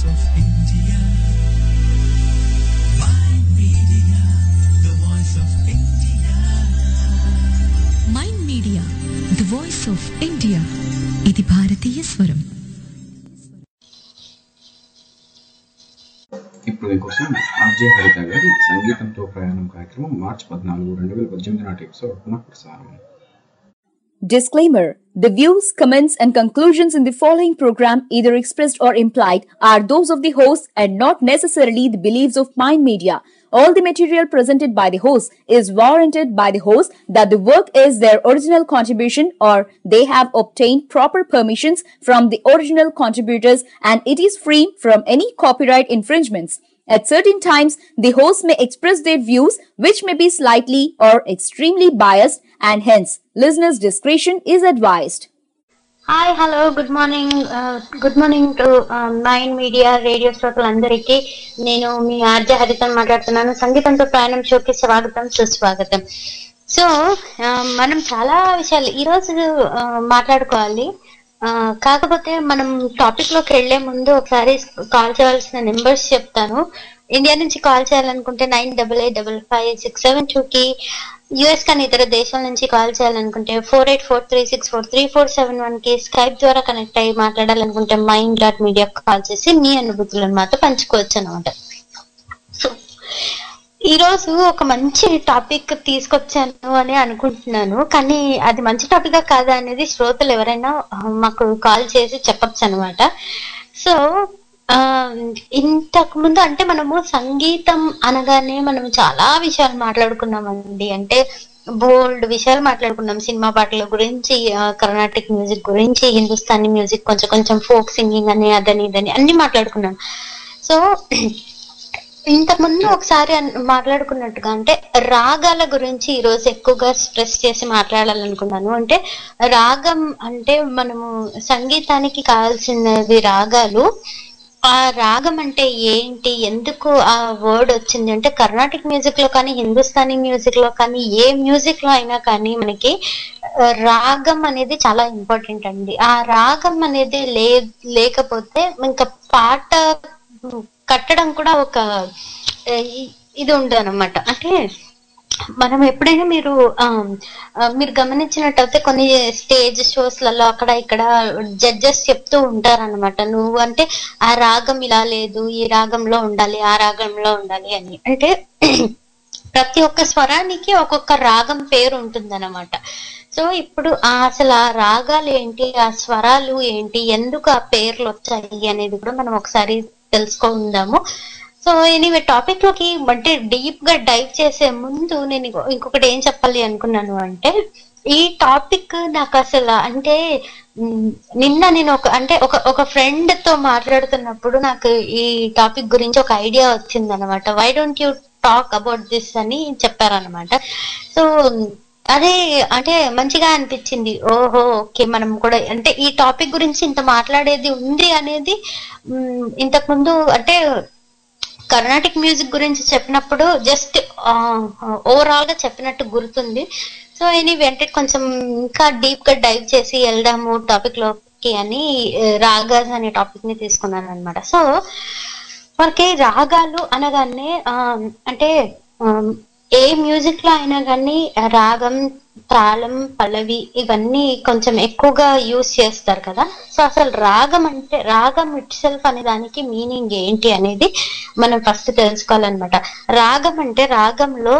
voice of India. My media, the voice of India. Mind Media the voice of India ఇది భారతీయ స్వరం ఇప్పుడు మీకోసం ఆర్జే హరిత గారి సంగీతంతో ప్రయాణం కార్యక్రమం మార్చి పద్నాలుగు రెండు వేల పద్దెనిమిది నాటి ఎపిసోడ్ పునః ప్రసారం Disclaimer The views, comments, and conclusions in the following program, either expressed or implied, are those of the host and not necessarily the beliefs of Mind Media. All the material presented by the host is warranted by the host that the work is their original contribution or they have obtained proper permissions from the original contributors and it is free from any copyright infringements. At certain times, the host may express their views which may be slightly or extremely biased and hence listeners' discretion is advised. Hi hello good morning good morning to Mind Media radio శ్రోతలందరికీ నేను మీ ఆర్జ హరితన్ మాట్లాడుతున్నాను సంగీతంతో ప్రయాణం షోకి స్వాగతం సుస్వాగతం so మనం చాలా విషయాలు ఈరోజు మాట్లాడుకోవాలి ఆ, కాకపోతే మనం టాపిక్ లోకి వెళ్లే ముందు ఒకసారి కాల్ చేయాల్సిన నెంబర్స్ చెప్తాను ఇండియా నుంచి కాల్ చేయాలనుకుంటే nine double eight double five six seven two కి యుఎస్ కానీ ఇతర దేశాల నుంచి కాల్ చేయాలనుకుంటే four eight four three six four three four seven one కి స్కైప్ ద్వారా కనెక్ట్ అయ్యి మాట్లాడాలనుకుంటే మైండ్ డాట్ మీడియా కాల్ చేసి మీ అనుభూతులను మాతో పంచుకోవచ్చు అనమాట సో ఈ రోజు ఒక మంచి టాపిక్ తీసుకొచ్చాను అని అనుకుంటున్నాను కానీ అది మంచి టాపిక్ కాదా అనేది శ్రోతలు ఎవరైనా ఆ, మాకు కాల్ చేసి చెప్పొచ్చు అనమాట సో ఆ, ఇంతకు ముందు అంటే మనము సంగీతం అనగానే మనం చాలా విషయాలు మాట్లాడుకున్నామండి అంటే బోల్డ్ విషయాలు మాట్లాడుకున్నాం సినిమా పాటల గురించి ఆ, కర్ణాటిక్ మ్యూజిక్ గురించి హిందుస్థానీ మ్యూజిక్ కొంచెం కొంచెం ఫోక్ సింగింగ్ అని అదని ఇదని అన్ని మాట్లాడుకున్నాం సో ఇంతకు ముందు ఒకసారి అన్- మాట్లాడుకున్నట్టుగా అంటే రాగాల గురించి ఈ రోజు ఎక్కువగా స్ట్రెస్ చేసి మాట్లాడాలనుకున్నాను అంటే రాగం అంటే మనము సంగీతానికి కావాల్సినవి రాగాలు ఆ రాగం అంటే ఏంటి ఎందుకు ఆ వర్డ్ వచ్చింది అంటే కర్ణాటిక్ మ్యూజిక్ లో కానీ హిందుస్థానీ మ్యూజిక్ లో కానీ ఏ మ్యూజిక్ లో అయినా కానీ మనకి ఆ, రాగం అనేది చాలా ఇంపార్టెంట్ అండి ఆ రాగం అనేది లే లేకపోతే ఇంకా పాట కట్టడం కూడా ఒక ఆ, ఇ- ఇది ఉండదు అనమాట అంటే మనం ఎప్పుడైనా మీరు ఆ, ఆ, మీరు గమనించినట్టయితే కొన్ని స్టేజ్ షోస్ లలో అక్కడ ఇక్కడ జడ్జెస్ చెప్తూ ఉంటారన్నమాట నువ్వు అంటే ఆ రాగం ఇలా లేదు ఈ రాగంలో ఉండాలి ఆ రాగంలో ఉండాలి అని అంటే ప్రతి ఒక్క స్వరానికి ఒక్కొక్క రాగం పేరు ఉంటుందన్నమాట సో ఇప్పుడు ఆ అసలు ఆ రాగాలు ఏంటి ఆ స్వరాలు ఏంటి ఎందుకు ఆ పేర్లు వచ్చాయి అనేది కూడా మనం ఒకసారి తెలుసుకుందాము సో ఎనీవే టాపిక్ లోకి అంటే డీప్ గా డైవ్ చేసే ముందు నేను ఇంకో- ఇంకొకటి ఏం చెప్పాలి అనుకున్నాను అంటే ఈ టాపిక్ నాకు అసలు అంటే మ్, నిన్న నేను ఒక అంటే ఒక ఒక ఫ్రెండ్ తో మాట్లాడుతున్నప్పుడు నాకు ఈ టాపిక్ గురించి ఒక ఐడియా వచ్చింది అనమాట why don't you talk about this అని చెప్పారనమాట సో అదే అంటే మంచిగా అనిపించింది ఓహో ఓకే మనం కూడా అంటే ఈ టాపిక్ గురించి ఇంత మాట్లాడేది ఉంది అనేది మ్, ఇంతకు ముందు అంటే కర్ణాటిక్ మ్యూజిక్ గురించి చెప్పినప్పుడు జస్ట్ ఓవరాల్ గా చెప్పినట్టు గుర్తుంది సో ఎనీవే అంటే కొంచెం ఇంకా డీప్ గా డైవ్ చేసి వెళ్దాము టాపిక్ లోకి అని ఆ, రాగాస్ అనే టాపిక్ ని తీసుకున్నాను అనమాట సో మనకి రాగాలు అనగానే ఆ, అంటే ఆ, ఏ మ్యూజిక్ లో అయినా కానీ రాగం తాళం పల్లవి ఇవన్నీ కొంచెం ఎక్కువగా యూస్ చేస్తారు కదా సో అసలు రాగం అంటే రాగం ఇట్ సెల్ఫ్ అనే దానికి మీనింగ్ ఏంటి అనేది మనం ఫస్ట్ తెలుసుకోవాలన్నమాట రాగం అంటే రాగంలో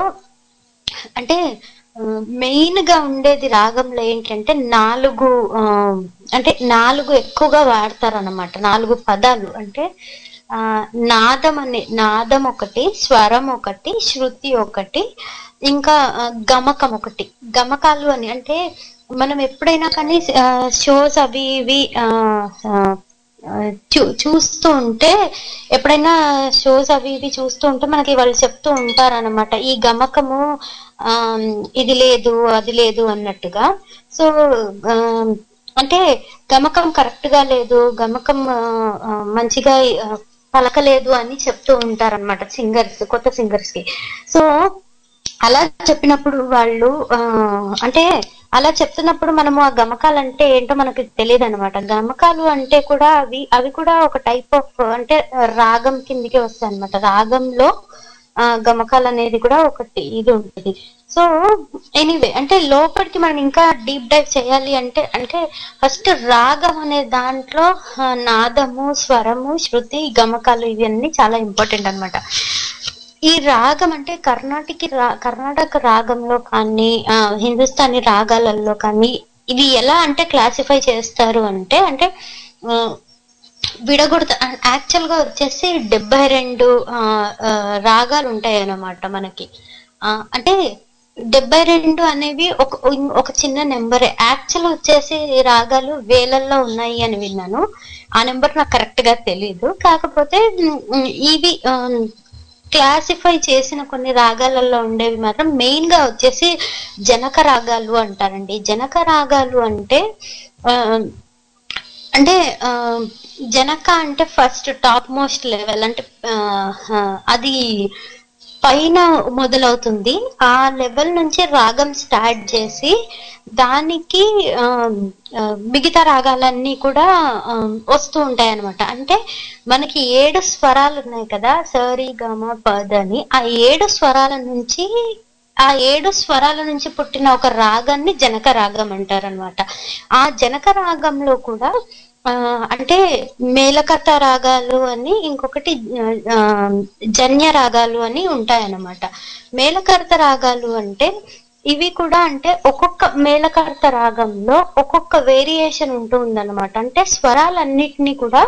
అంటే మెయిన్ గా ఉండేది రాగంలో ఏంటంటే నాలుగు ఆ, అంటే నాలుగు ఎక్కువగా వాడతారు అనమాట నాలుగు పదాలు అంటే ఆ నాదం అనే నాదం ఒకటి స్వరం ఒకటి శృతి ఒకటి ఇంకా ఆ, గమకం ఒకటి గమకాలు అని అంటే మనం ఎప్పుడైనా కానీ షోస్ అవి ఇవి ఆ, ఆ, ఆ, చూ చూస్తూ ఉంటే ఎప్పుడైనా షోస్ అవి ఇవి చూస్తూ ఉంటే మనకి వాళ్ళు చెప్తూ ఉంటారన్నమాట ఈ గమకము ఆ, ఇది లేదు అది లేదు అన్నట్టుగా సో ఆ, అంటే గమకం కరెక్ట్ గా లేదు గమకం ఆ, ఆ, మంచిగా ఆ, పలకలేదు అని చెప్తూ ఉంటారన్నమాట సింగర్స్ కొత్త సింగర్స్ కి సో అలా చెప్పినప్పుడు వాళ్ళు ఆ, అంటే అలా చెప్తున్నప్పుడు మనము ఆ గమకాలు అంటే ఏంటో మనకి తెలియదు అనమాట గమకాలు అంటే కూడా అవి అవి కూడా ఒక టైప్ ఆఫ్ అంటే రాగం కిందికి వస్తాయి అనమాట రాగంలో ఆ గమకాలు అనేది కూడా ఒకటి ఇది ఉంటుంది సో ఎనీవే అంటే లోపలికి మనం ఇంకా డీప్ డైవ్ చేయాలి అంటే అంటే ఫస్ట్ రాగం అనే దాంట్లో ఆ, నాదము స్వరము శృతి గమకాలు ఇవన్నీ చాలా ఇంపార్టెంట్ అన్నమాట ఈ రాగం అంటే కర్ణాటక రా కర్ణాటక రాగంలో కానీ ఆ, హిందుస్థానీ రాగాలలో కానీ ఇవి ఎలా అంటే క్లాసిఫై చేస్తారు అంటే అంటే ఆ, విడగొడత యాక్చువల్ గా వచ్చేసి డెబ్బై రెండు ఆ, ఆ, రాగాలు ఉంటాయి అన్నమాట మనకి ఆ, అంటే డెబ్బై రెండు అనేవి ఒక ఒక చిన్న నెంబర్ యాక్చువల్ వచ్చేసి రాగాలు వేలల్లో ఉన్నాయి అని విన్నాను ఆ నెంబర్ నాకు కరెక్ట్ గా తెలియదు కాకపోతే ఉమ్, ఇవి క్లాసిఫై చేసిన కొన్ని రాగాలలో ఉండేవి మాత్రం మెయిన్ గా వచ్చేసి జనక రాగాలు అంటారండి జనక రాగాలు అంటే ఆ, అంటే ఆ, జనక అంటే ఫస్ట్ టాప్ మోస్ట్ లెవెల్ అంటే ఆ, ఆ, అది పైన మొదలవుతుంది ఆ లెవెల్ నుంచి రాగం స్టార్ట్ చేసి దానికి ఆ, ఆ, మిగతా రాగాలన్నీ కూడా ఆ, వస్తూ ఉంటాయి అన్నమాట అంటే మనకి ఏడు స్వరాలు ఉన్నాయి కదా సరి గమ పద అని ఆ ఏడు స్వరాల నుంచి ఆ ఏడు స్వరాల నుంచి పుట్టిన ఒక రాగాన్ని జనక రాగం అంటారనమాట ఆ జనక రాగంలో కూడా ఆ, అంటే మేలకత రాగాలు అని ఇంకొకటి ఆ, జన్య రాగాలు అని ఉంటాయన్నమాట మేలకర్త రాగాలు అంటే ఇవి కూడా అంటే ఒక్కొక్క మేలకర్త రాగంలో ఒక్కొక్క వేరియేషన్ ఉంటూ ఉందన్నమాట అంటే స్వరాలన్నిటినీ కూడా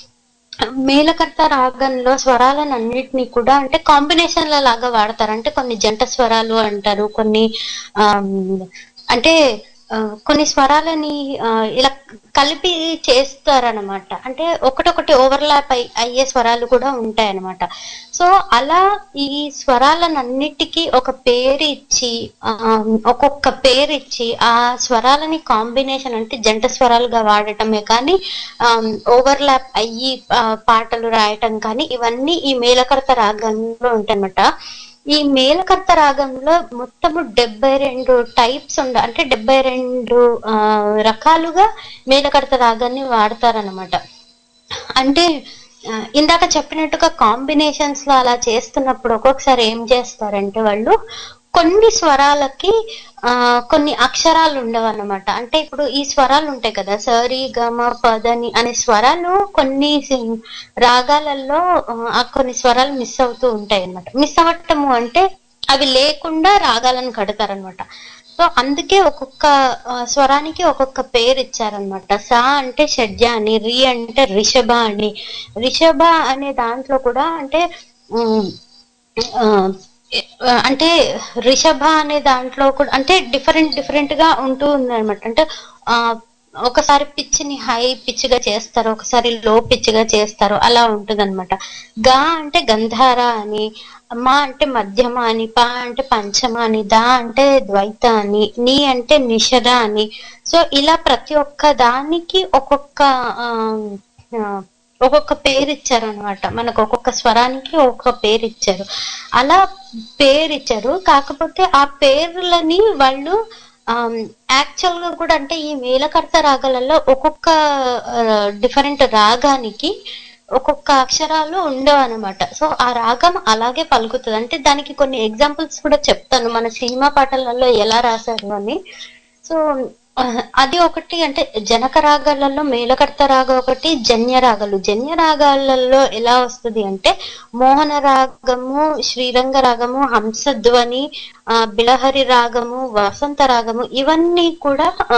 మేలకర్త రాగంలో స్వరాలను అన్నిటినీ కూడా అంటే కాంబినేషన్ల లాగా వాడతారు అంటే కొన్ని జంట స్వరాలు అంటారు కొన్ని ఆమ్, అంటే ఆ, కొన్ని స్వరాలని ఆ, ఇలా కలిపి చేస్తారనమాట అంటే ఒకటొకటి ఓవర్లాప్ అయ్యే స్వరాలు కూడా ఉంటాయన్నమాట సో అలా ఈ స్వరాలన్నిటికీ ఒక పేరు ఇచ్చి ఆ, ఒక్కొక్క పేరు ఇచ్చి ఆ స్వరాలని కాంబినేషన్ అంటే జంట స్వరాలుగా వాడటమే కానీ ఓవర్లాప్ అయ్యి ఆ, పాటలు రాయటం కానీ ఇవన్నీ ఈ మేలకర్త రాగంలో ఉంటాయన్నమాట ఈ మేలకర్త రాగంలో మొత్తము డెబ్బై రెండు టైప్స్ ఉండ అంటే డెబ్బై రెండు ఆ, రకాలుగా మేలకర్త రాగాన్ని వాడతారనమాట అంటే ఆ, ఇందాక చెప్పినట్టుగా కాంబినేషన్స్ లో అలా చేస్తున్నప్పుడు ఒక్కొక్కసారి ఏం చేస్తారంటే వాళ్ళు కొన్ని స్వరాలకి ఆ కొన్ని అక్షరాలు ఉండవు అన్నమాట అంటే ఇప్పుడు ఈ స్వరాలు ఉంటాయి కదా సరి గమ పదని అనే స్వరాలు కొన్ని సి- రాగాలలో ఆ, ఆ కొన్ని స్వరాలు మిస్ అవుతూ ఉంటాయి అన్నమాట మిస్ అవ్వటము అంటే అవి లేకుండా రాగాలను కడతారనమాట సో అందుకే ఒక్కొక్క ఆ, స్వరానికి ఒక్కొక్క పేరు ఇచ్చారనమాట సా అంటే షడ్జ అని రి అంటే రిషభ అని రిషభ అనే దాంట్లో కూడా అంటే ఉమ్, ఆ, అంటే రిషభ అనే దాంట్లో కూడా అంటే డిఫరెంట్ డిఫరెంట్ గా ఉంటూ ఉందన్నమాట అంటే ఆ ఒకసారి పిచ్ ని హై పిచ్ గా చేస్తారు ఒకసారి లో పిచ్ గా చేస్తారు అలా ఉంటుందన్నమాట గా అంటే గంధార అని మా అంటే మధ్యమ అని పా అంటే పంచమ అని దా అంటే ద్వైత అని నీ అంటే నిషద అని సో ఇలా ప్రతి ఒక్క దానికి ఒక్కొక్క ఆ, ఆ, ఒక్కొక్క పేరు ఇచ్చారు అనమాట మనకు ఒక్కొక్క స్వరానికి ఒక్కొక్క పేరు ఇచ్చారు అలా పేరు ఇచ్చారు కాకపోతే ఆ పేర్లని వాళ్ళు యాక్చువల్ గా కూడా అంటే ఈ మేలకర్త రాగాలలో ఒక్కొక్క డిఫరెంట్ రాగానికి ఒక్కొక్క అక్షరాలు ఉండవు అనమాట సో ఆ రాగం అలాగే పలుకుతుంది అంటే దానికి కొన్ని ఎగ్జాంపుల్స్ కూడా చెప్తాను మన సినిమా పాటలలో ఎలా రాశారు అని సో ఆ, అది ఒకటి అంటే జనక రాగాలలో మేలకర్త రాగ ఒకటి జన్య రాగాలు జన్య రాగాలలో ఎలా వస్తుంది అంటే మోహన రాగము శ్రీరంగ రాగము హంసధ్వని ఆ బిలహరి రాగము వసంత రాగము ఇవన్నీ కూడా ఆ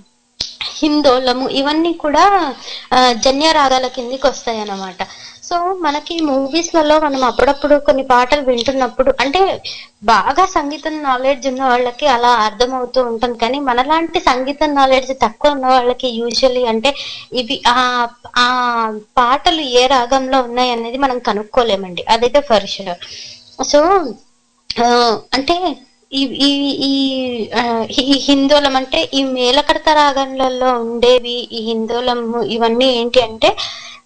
హిందోళము ఇవన్నీ కూడా ఆ, జన్య రాగాల కిందికి వస్తాయి అన్నమాట సో మనకి మూవీస్ లలో మనం అప్పుడప్పుడు కొన్ని పాటలు వింటున్నప్పుడు అంటే బాగా సంగీతం నాలెడ్జ్ ఉన్న వాళ్ళకి అలా అర్థమవుతూ ఉంటుంది కానీ మనలాంటి సంగీతం నాలెడ్జ్ తక్కువ ఉన్న వాళ్ళకి యూజువల్లీ అంటే ఇవి ఆ ఆ పాటలు ఏ రాగంలో ఉన్నాయి అనేది మనం కనుక్కోలేమండి అదైతే ఫర్ షూర్ సో ఆ, అంటే ఈ ఈ ఈ ఆ, ఈ హిందోళం అంటే ఈ మేలకర్త రాగంలలో ఉండేవి ఈ హిందోళం ఇవన్నీ ఏంటి అంటే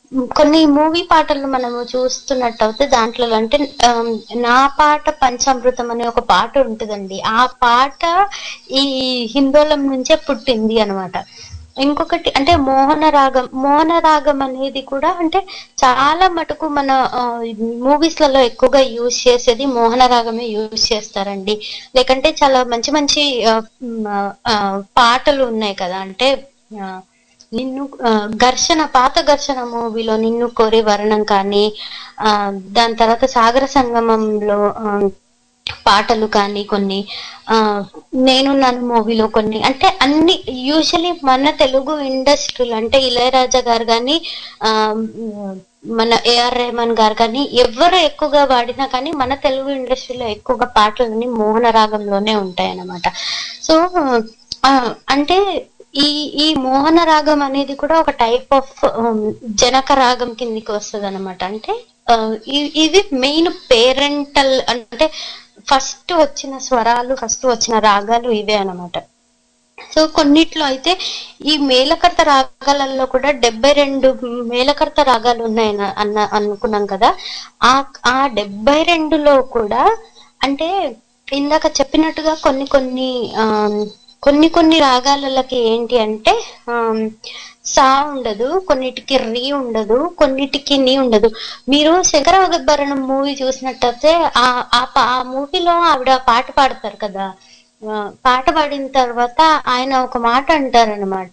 కొన్ని మూవీ పాటలు మనము చూస్తున్నట్టయితే దాంట్లో అంటే ఆమ్, నా పాట పంచామృతం అనే ఒక పాట ఉంటుందండి ఆ పాట ఈ హిందోళం నుంచే పుట్టింది అన్నమాట ఇంకొకటి అంటే మోహన రాగం మోహన రాగం అనేది కూడా అంటే చాలా మటుకు మన మూవీస్ లలో ఎక్కువగా యూజ్ చేసేది మోహన రాగమే యూజ్ చేస్తారండి లేకంటే చాలా మంచి మంచి ఆ, మ్, ఆ, పాటలు ఉన్నాయి కదా అంటే ఆ, నిన్ను ఆ, ఘర్షణ పాత ఘర్షణ మూవీలో నిన్ను కోరి వర్ణం కానీ ఆ దాని తర్వాత సాగర సంగమంలో ఆ, పాటలు కానీ కొన్ని ఆ నేను నన్ను మూవీలో కొన్ని అంటే అన్ని యూజువలీ మన తెలుగు ఇండస్ట్రీలో అంటే ఇళయరాజా గారు కానీ ఆ మన ఏఆర్ రెహమాన్ గారు కానీ ఎవరు ఎక్కువగా వాడినా కానీ మన తెలుగు ఇండస్ట్రీలో ఎక్కువగా పాటలన్నీ మోహన రాగంలోనే ఉంటాయి అన్నమాట సో ఆ, అంటే ఈ ఈ మోహన రాగం అనేది కూడా ఒక టైప్ ఆఫ్ జనక రాగం కిందికి వస్తుంది అనమాట అంటే ఆ, ఇ- ఇది మెయిన్ పేరెంటల్ అంటే ఫస్ట్ వచ్చిన స్వరాలు ఫస్ట్ వచ్చిన రాగాలు ఇవే అన్నమాట సో కొన్నిట్లో అయితే ఈ మేలకర్త రాగాలలో కూడా డెబ్బై రెండు మేలకర్త రాగాలు ఉన్నాయని అన్న అనుకున్నాం కదా ఆ ఆ డెబ్బై రెండులో కూడా అంటే ఇందాక చెప్పినట్టుగా కొన్ని కొన్ని ఆమ్, కొన్ని కొన్ని రాగాలకి ఏంటి అంటే ఆమ్, సా ఉండదు కొన్నిటికి రీ ఉండదు కొన్నిటికి నీ ఉండదు మీరు శంకరభరణం మూవీ చూసినట్టయితే ఆ ఆ పా- ఆ మూవీలో ఆవిడ పాట పాడతారు కదా ఆ, పాట పాడిన తర్వాత ఆయన ఒక మాట అంటారనమాట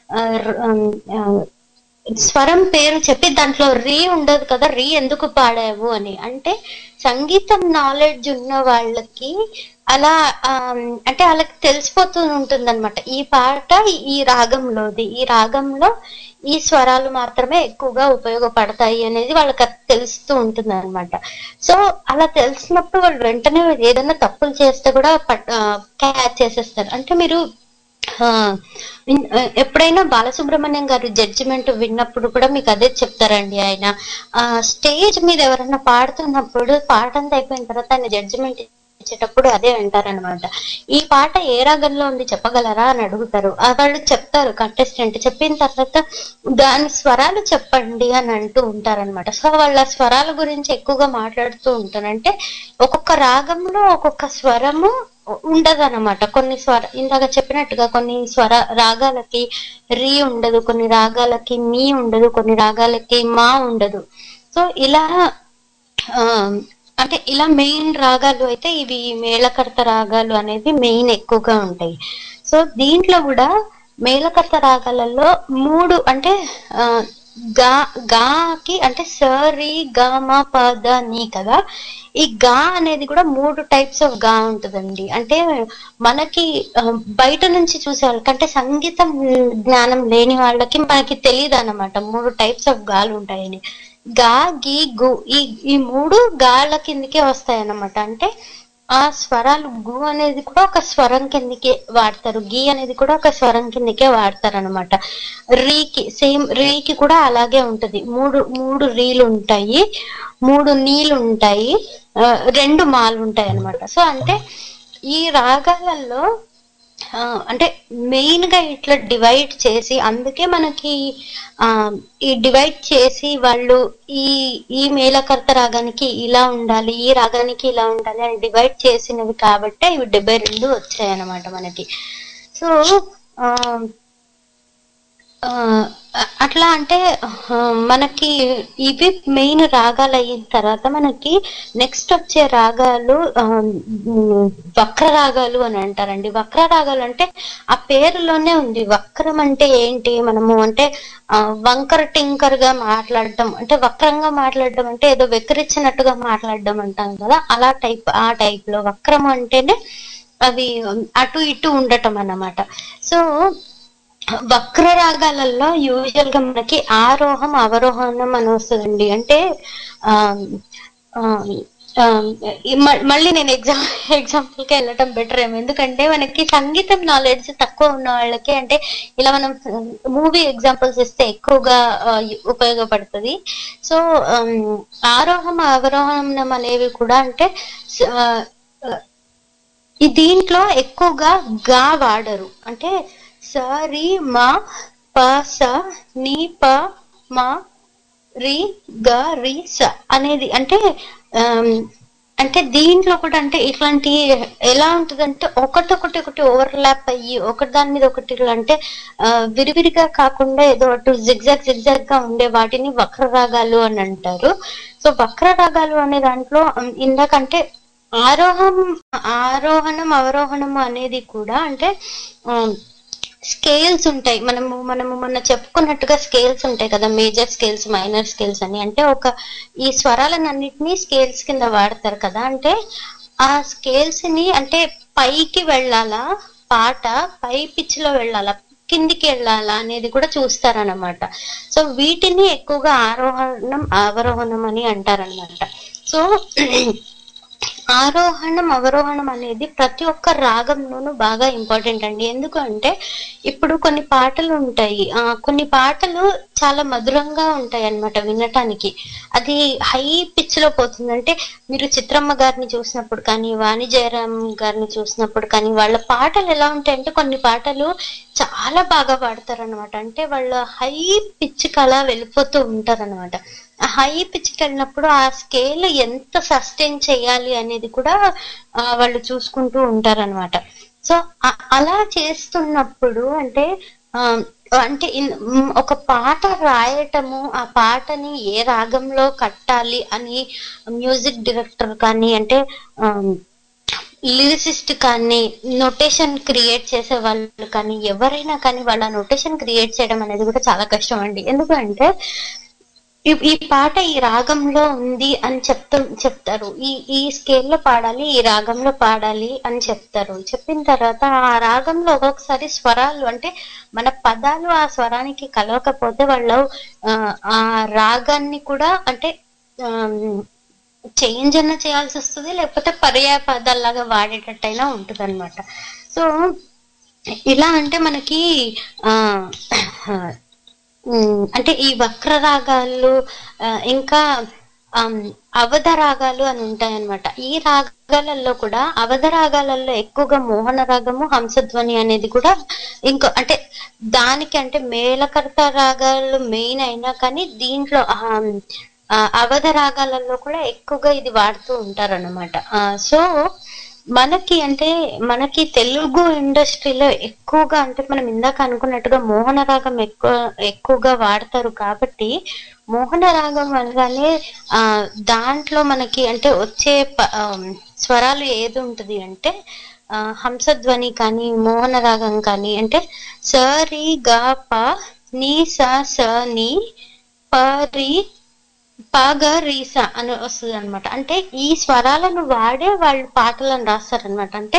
స్వరం పేరు చెప్పి దాంట్లో రీ ఉండదు కదా రీ ఎందుకు పాడావు అని అంటే సంగీతం నాలెడ్జ్ ఉన్న వాళ్ళకి అలా ఆ, అంటే వాళ్ళకి తెలిసిపోతూ ఉంటుంది అనమాట ఈ పాట ఈ రాగంలోది ఈ రాగంలో ఈ స్వరాలు మాత్రమే ఎక్కువగా ఉపయోగపడతాయి అనేది వాళ్ళకి అది తెలుస్తూ ఉంటుంది అనమాట సో అలా తెలిసినప్పుడు వాళ్ళు వెంటనే ఏదైనా తప్పులు చేస్తే కూడా క్యాచ్ చేసేస్తారు అంటే మీరు ఆ, ఇన్- ఆ, ఎప్పుడైనా బాలసుబ్రహ్మణ్యం గారు జడ్జిమెంట్ విన్నప్పుడు కూడా మీకు అదే చెప్తారండి ఆయన ఆ స్టేజ్ మీద ఎవరైనా పాడుతున్నప్పుడు పాటంతా అయిపోయిన తర్వాత ఆయన జడ్జిమెంట్ ఇచ్చేటప్పుడు అదే అంటారనమాట ఈ పాట ఏ రాగంలో ఉంది చెప్పగలరా అని అడుగుతారు ఆ వాళ్ళు చెప్తారు కంటెస్టెంట్ చెప్పిన తర్వాత దాని స్వరాలు చెప్పండి అని అంటూ ఉంటారనమాట సో వాళ్ళ స్వరాల గురించి ఎక్కువగా మాట్లాడుతూ ఉంటారు అంటే ఒక్కొక్క రాగంలో ఒక్కొక్క స్వరము ఉండదన్నమాట కొన్ని స్వర ఇందాక చెప్పినట్టుగా కొన్ని స్వర రాగాలకి రీ ఉండదు కొన్ని రాగాలకి మీ ఉండదు కొన్ని రాగాలకి మా ఉండదు సో ఇలా ఆ, అంటే ఇలా మెయిన్ రాగాలు అయితే ఇవి మేళకర్త రాగాలు అనేవి మెయిన్ ఎక్కువగా ఉంటాయి సో దీంట్లో కూడా మేళకర్త రాగాలలో మూడు అంటే ఆ, గా గాకి అంటే సరి గా మా పద నీ కదా ఈ గా అనేది కూడా మూడు టైప్స్ ఆఫ్ గా ఉంటుందండి అంటే మనకి ఆ, బయట నుంచి చూసే వాళ్ళకి అంటే సంగీతం జ్ఞానం లేని వాళ్ళకి మనకి తెలియదు అన్నమాట మూడు టైప్స్ ఆఫ్ గాలు ఉంటాయని గా గి గు ఈ ఈ మూడు గాల కిందకే వస్తాయి అన్నమాట అంటే ఆ స్వరాలు గు అనేది కూడా ఒక స్వరం కిందకే వాడతారు గి అనేది కూడా ఒక స్వరం కిందకే వాడతారు అనమాట రీకి సేమ్ రీకి కూడా అలాగే ఉంటది మూడు మూడు రీలు ఉంటాయి మూడు నీళ్ళు ఉంటాయి ఆ, రెండు మాలు ఉంటాయి అన్నమాట సో అంటే ఈ రాగాలలో ఆ, అంటే మెయిన్ గా ఇట్లా డివైడ్ చేసి అందుకే మనకి ఆ ఈ డివైడ్ చేసి వాళ్ళు ఈ ఈ మేళకర్త రాగానికి ఇలా ఉండాలి ఈ రాగానికి ఇలా ఉండాలి అని డివైడ్ చేసినవి కాబట్టే ఇవి డెబ్బై రెండు వచ్చాయి అన్నమాట మనకి సో ఆ ఆ, అట్లా అంటే ఆ, మనకి ఇవి మెయిన్ రాగాలు అయిన తర్వాత మనకి నెక్స్ట్ వచ్చే రాగాలు ఆ, ఉమ్, వక్ర రాగాలు అని అంటారండి వక్ర రాగాలు అంటే ఆ పేరులోనే ఉంది వక్రం అంటే ఏంటి మనము అంటే ఆ, వంకర టింకర్ గా మాట్లాడడం అంటే వక్రంగా మాట్లాడడం అంటే ఏదో వెక్కిరించినట్టుగా మాట్లాడడం అంటాం కదా అలా టైప్ ఆ టైప్ లో వక్రం అంటేనే అవి అటు ఇటు ఉండటం అన్నమాట సో వక్ర రాగాలలో యూజువల్ గా మనకి ఆరోహం అవరోహణం అని వస్తుందండి అంటే ఆ ఆ, ఆ, ఈ మ- మళ్ళీ నేను ఎగ్జామ్ ఎగ్జాంపుల్ కి వెళ్ళటం బెటర్ ఏమో ఎందుకంటే మనకి సంగీతం నాలెడ్జ్ తక్కువ ఉన్న వాళ్ళకి అంటే ఇలా మనం మూవీ ఎగ్జాంపుల్స్ ఇస్తే ఎక్కువగా ఆ, ఉపయోగపడుతుంది సో ఆమ్, ఆరోహం అవరోహణం అనేవి కూడా అంటే స- ఆ, ఈ దీంట్లో ఎక్కువగా గా వాడరు అంటే స రి మా ప స ని ప మా రి గ రి స అనేది అంటే ఆమ్, అంటే దీంట్లో కూడా అంటే ఇట్లాంటి ఎలా ఉంటుందంటే ఒకటొకటి ఒకటి ఓవర్లాప్ అయ్యి ఒకటి దాని మీద ఒకటి ఇట్లా అంటే ఆ, విరివిరిగా కాకుండా ఏదో అటు జిగ్జాగ్ జిగ్జాగ్ గా ఉండే వాటిని వక్ర రాగాలు అని అంటారు సో వక్ర రాగాలు అనే దాంట్లో ఉమ్, ఇందాకంటే ఆరోహం ఆరోహణం అవరోహణం అనేది కూడా అంటే ఉమ్, స్కేల్స్ ఉంటాయి మనము మనము మొన్న చెప్పుకున్నట్టుగా స్కేల్స్ ఉంటాయి కదా మేజర్ స్కేల్స్ మైనర్ స్కేల్స్ అని అంటే ఒక ఈ స్వరాలన్నింటినీ స్కేల్స్ కింద వాడతారు కదా అంటే ఆ స్కేల్స్ ని అంటే పైకి వెళ్ళాలా పాట పై పిచ్ లో వెళ్ళాలా కిందికి వెళ్ళాలా అనేది కూడా చూస్తారనమాట సో వీటిని ఎక్కువగా ఆరోహణం అవరోహణం అని అంటారనమాట సో ఆరోహణం అవరోహణం అనేది ప్రతి ఒక్క రాగంలోనూ బాగా ఇంపార్టెంట్ అండి ఎందుకు అంటే ఇప్పుడు కొన్ని పాటలు ఉంటాయి ఆ కొన్ని పాటలు చాలా మధురంగా ఉంటాయి అన్నమాట వినటానికి అది హై పిచ్ లో పోతుంది అంటే మీరు చిత్రమ్మ గారిని చూసినప్పుడు కానీ వాణి జయరాం గారిని చూసినప్పుడు కానీ వాళ్ళ పాటలు ఎలా ఉంటాయంటే కొన్ని పాటలు చాలా బాగా పాడతారు అనమాట అంటే వాళ్ళ హై పిచ్ అలా వెళ్ళిపోతూ ఉంటారు అనమాట ఆ హై పిచ్కి వెళ్ళినప్పుడు ఆ స్కేల్ ఎంత సస్టైన్ చేయాలి అనేది కూడా ఆ, వాళ్ళు చూసుకుంటూ ఉంటారన్నమాట సో అ- అలా చేస్తున్నప్పుడు అంటే ఆ, అంటే ఇన్- మ్, ఒక పాట రాయటము ఆ పాటని ఏ రాగంలో కట్టాలి అని మ్యూజిక్ డైరెక్టర్ కానీ అంటే లిరిసిస్ట్ కానీ నొటేషన్ క్రియేట్ చేసే వాళ్ళు కానీ ఎవరైనా కానీ వాళ్ళ నొటేషన్ క్రియేట్ చేయడం అనేది కూడా చాలా కష్టం అండి ఎందుకంటే ఈ- ఈ పాట ఈ రాగంలో ఉంది అని చెప్తూ చెప్తారు ఈ ఈ స్కేల్లో పాడాలి ఈ రాగంలో పాడాలి అని చెప్తారు చెప్పిన తర్వాత ఆ రాగంలో ఒక్కొక్కసారి స్వరాలు అంటే మన పదాలు ఆ స్వరానికి కలవకపోతే వాళ్ళు ఆ, ఆ రాగాన్ని కూడా అంటే చేంజ్ అన్న చేయాల్సి వస్తుంది లేకపోతే పర్యాయ పదాల్లాగా వాడేటట్టయినా ఉంటుంది అనమాట సో ఇలా అంటే మనకి ఆ ఉమ్, అంటే ఈ వక్ర రాగాలు ఆ, ఇంకా ఆమ్, అవధ రాగాలు అని ఉంటాయన్నమాట ఈ రాగాలలో కూడా అవధ రాగాలలో ఎక్కువగా మోహన రాగము హంసధ్వని అనేది కూడా ఇంకో అంటే దానికి అంటే మేళకర్త రాగాలు మెయిన్ అయినా కానీ దీంట్లో ఆమ్, ఆ, అవధ రాగాలలో కూడా ఎక్కువగా ఇది వాడుతూ ఉంటారన్నమాట ఆ, సో మనకి అంటే మనకి తెలుగు ఇండస్ట్రీలో ఎక్కువగా అంటే మనం ఇందాక అనుకున్నట్టుగా మోహన రాగం ఎక్కువ ఎక్కువగా వాడతారు కాబట్టి మోహన రాగం అనగానే ఆ దాంట్లో మనకి అంటే వచ్చే ప- ఆ, స్వరాలు ఏది ఉంటది అంటే ఆ, హంసధ్వని కానీ మోహన రాగం కానీ అంటే స రి గ ప ని స స ని ప రి పాగ రీస అని వస్తుంది అనమాట అంటే ఈ స్వరాలను వాడే వాళ్ళు పాటలను రాస్తారనమాట అంటే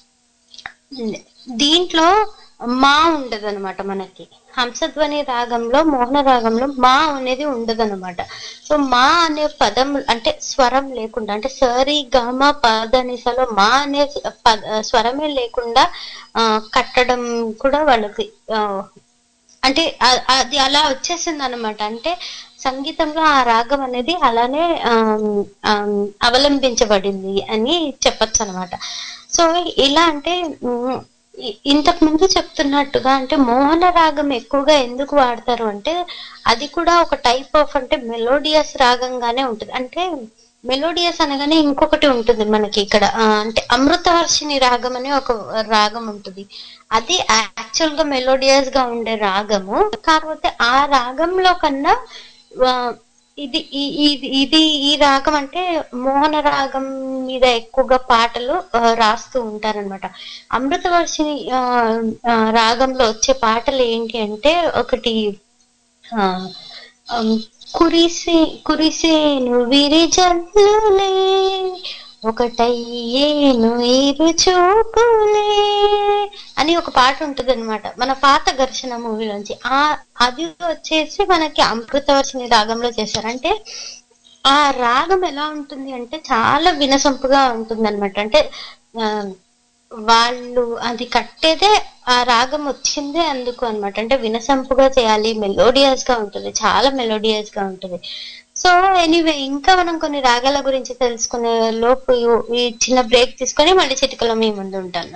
దీంట్లో మా ఉండదు అనమాట మనకి హంసధ్వని రాగంలో మోహన రాగంలో మా అనేది ఉండదు అనమాట సో మా అనే పదం అంటే స్వరం లేకుండా అంటే సరి గమ పదనిసలో మా అనే పద స్వరమే లేకుండా ఆ, కట్టడం కూడా వాళ్ళకి ఆ, అంటే అ- అది అలా వచ్చేసింది అనమాట అంటే సంగీతంలో ఆ రాగం అనేది అలానే ఆమ్, ఆమ్, అవలంబించబడింది అని చెప్పొచ్చు అనమాట సో ఇలా అంటే ఉమ్, ఇ- ఇంతకు ముందు చెప్తున్నట్టుగా అంటే మోహన రాగం ఎక్కువగా ఎందుకు వాడతారు అంటే అది కూడా ఒక టైప్ ఆఫ్ అంటే మెలోడియస్ రాగంగానే ఉంటుంది అంటే మెలోడియస్ అనగానే ఇంకొకటి ఉంటుంది మనకి ఇక్కడ ఆ, అంటే అమృతవర్షిణి రాగం అనే ఒక రాగం ఉంటుంది అది యాక్చువల్ గా మెలోడియస్ గా ఉండే రాగము కాకపోతే ఆ రాగంలో కన్నా ఆ, ఇది ఈ- ఈ- ఇది ఈ రాగం అంటే మోహన రాగం మీద ఎక్కువగా పాటలు ఆ, రాస్తూ ఉంటారనమాట అమృతవర్షిణి ఆ, ఆ, రాగంలో వచ్చే పాటలు ఏంటి అంటే ఒకటి ఆ, ఆమ్, కురిసే కురిసేను విరి జల్లులే ఒకటయ్యేను ఏరు చూపులే అని ఒక పాట ఉంటుంది అనమాట మన పాత ఘర్షణ మూవీలోంచి ఆ అది వచ్చేసి మనకి అమృతవర్షిణి రాగంలో చేశారు అంటే ఆ రాగం ఎలా ఉంటుంది అంటే చాలా వినసొంపుగా ఉంటుంది అనమాట అంటే ఆ, వాళ్ళు అది కట్టేదే ఆ రాగం వచ్చిందే అందుకు అన్నమాట అంటే వినసంపుగా చేయాలి మెలోడియస్ గా ఉంటుంది చాలా మెలోడియస్ గా ఉంటుంది సో ఎనీవే ఇంకా మనం కొన్ని రాగాల గురించి తెలుసుకునే లోపు ఈ- ఈ చిన్న బ్రేక్ తీసుకొని మళ్ళీ చిటికలో మీ ముందు ఉంటాను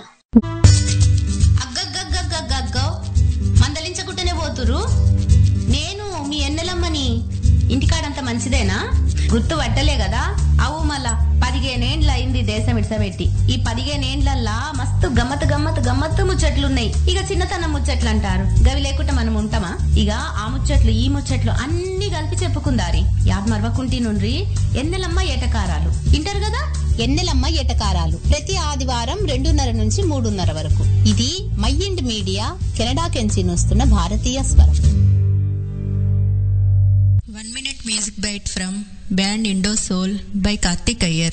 అగ్గగ్గగ్గగ్గగ్గో మందలించకుండానే పోతురు నేను మీ ఎన్నెలమ్మని ఇంటికాడ గిప్పుడేనా గుర్తు పట్టలే కదా అవు మళ్ళా పదిహేనేండ్ల అయింది దేశం ఇడ్సబెట్టి ఈ పదిహేనేండ్లల్లా మస్తు గమ్మత్ గమ్మత్ గమ్మత్తు ముచ్చట్లున్నాయి ఇక చిన్నతనం ముచ్చట్లు అంటారు గవి లేకుండా మనం ఉంటామా ఇక ఆ ముచ్చట్లు ఈ ముచ్చట్లు అన్ని కలిపి చెప్పుకుందారి యాద్ మరవకుంటి నుండి ఎన్నెలమ్మ ఏటకారాలు ఇంటారు కదా ఎన్నెలమ్మ ఎటకారాలు ప్రతి ఆదివారం రెండున్నర నుంచి మూడున్నర వరకు ఇది మైండ్ మీడియా కెనడా కెంచి వస్తున్న భారతీయ స్వరం One minute music bite from band Indo Soul by Karthik Iyer.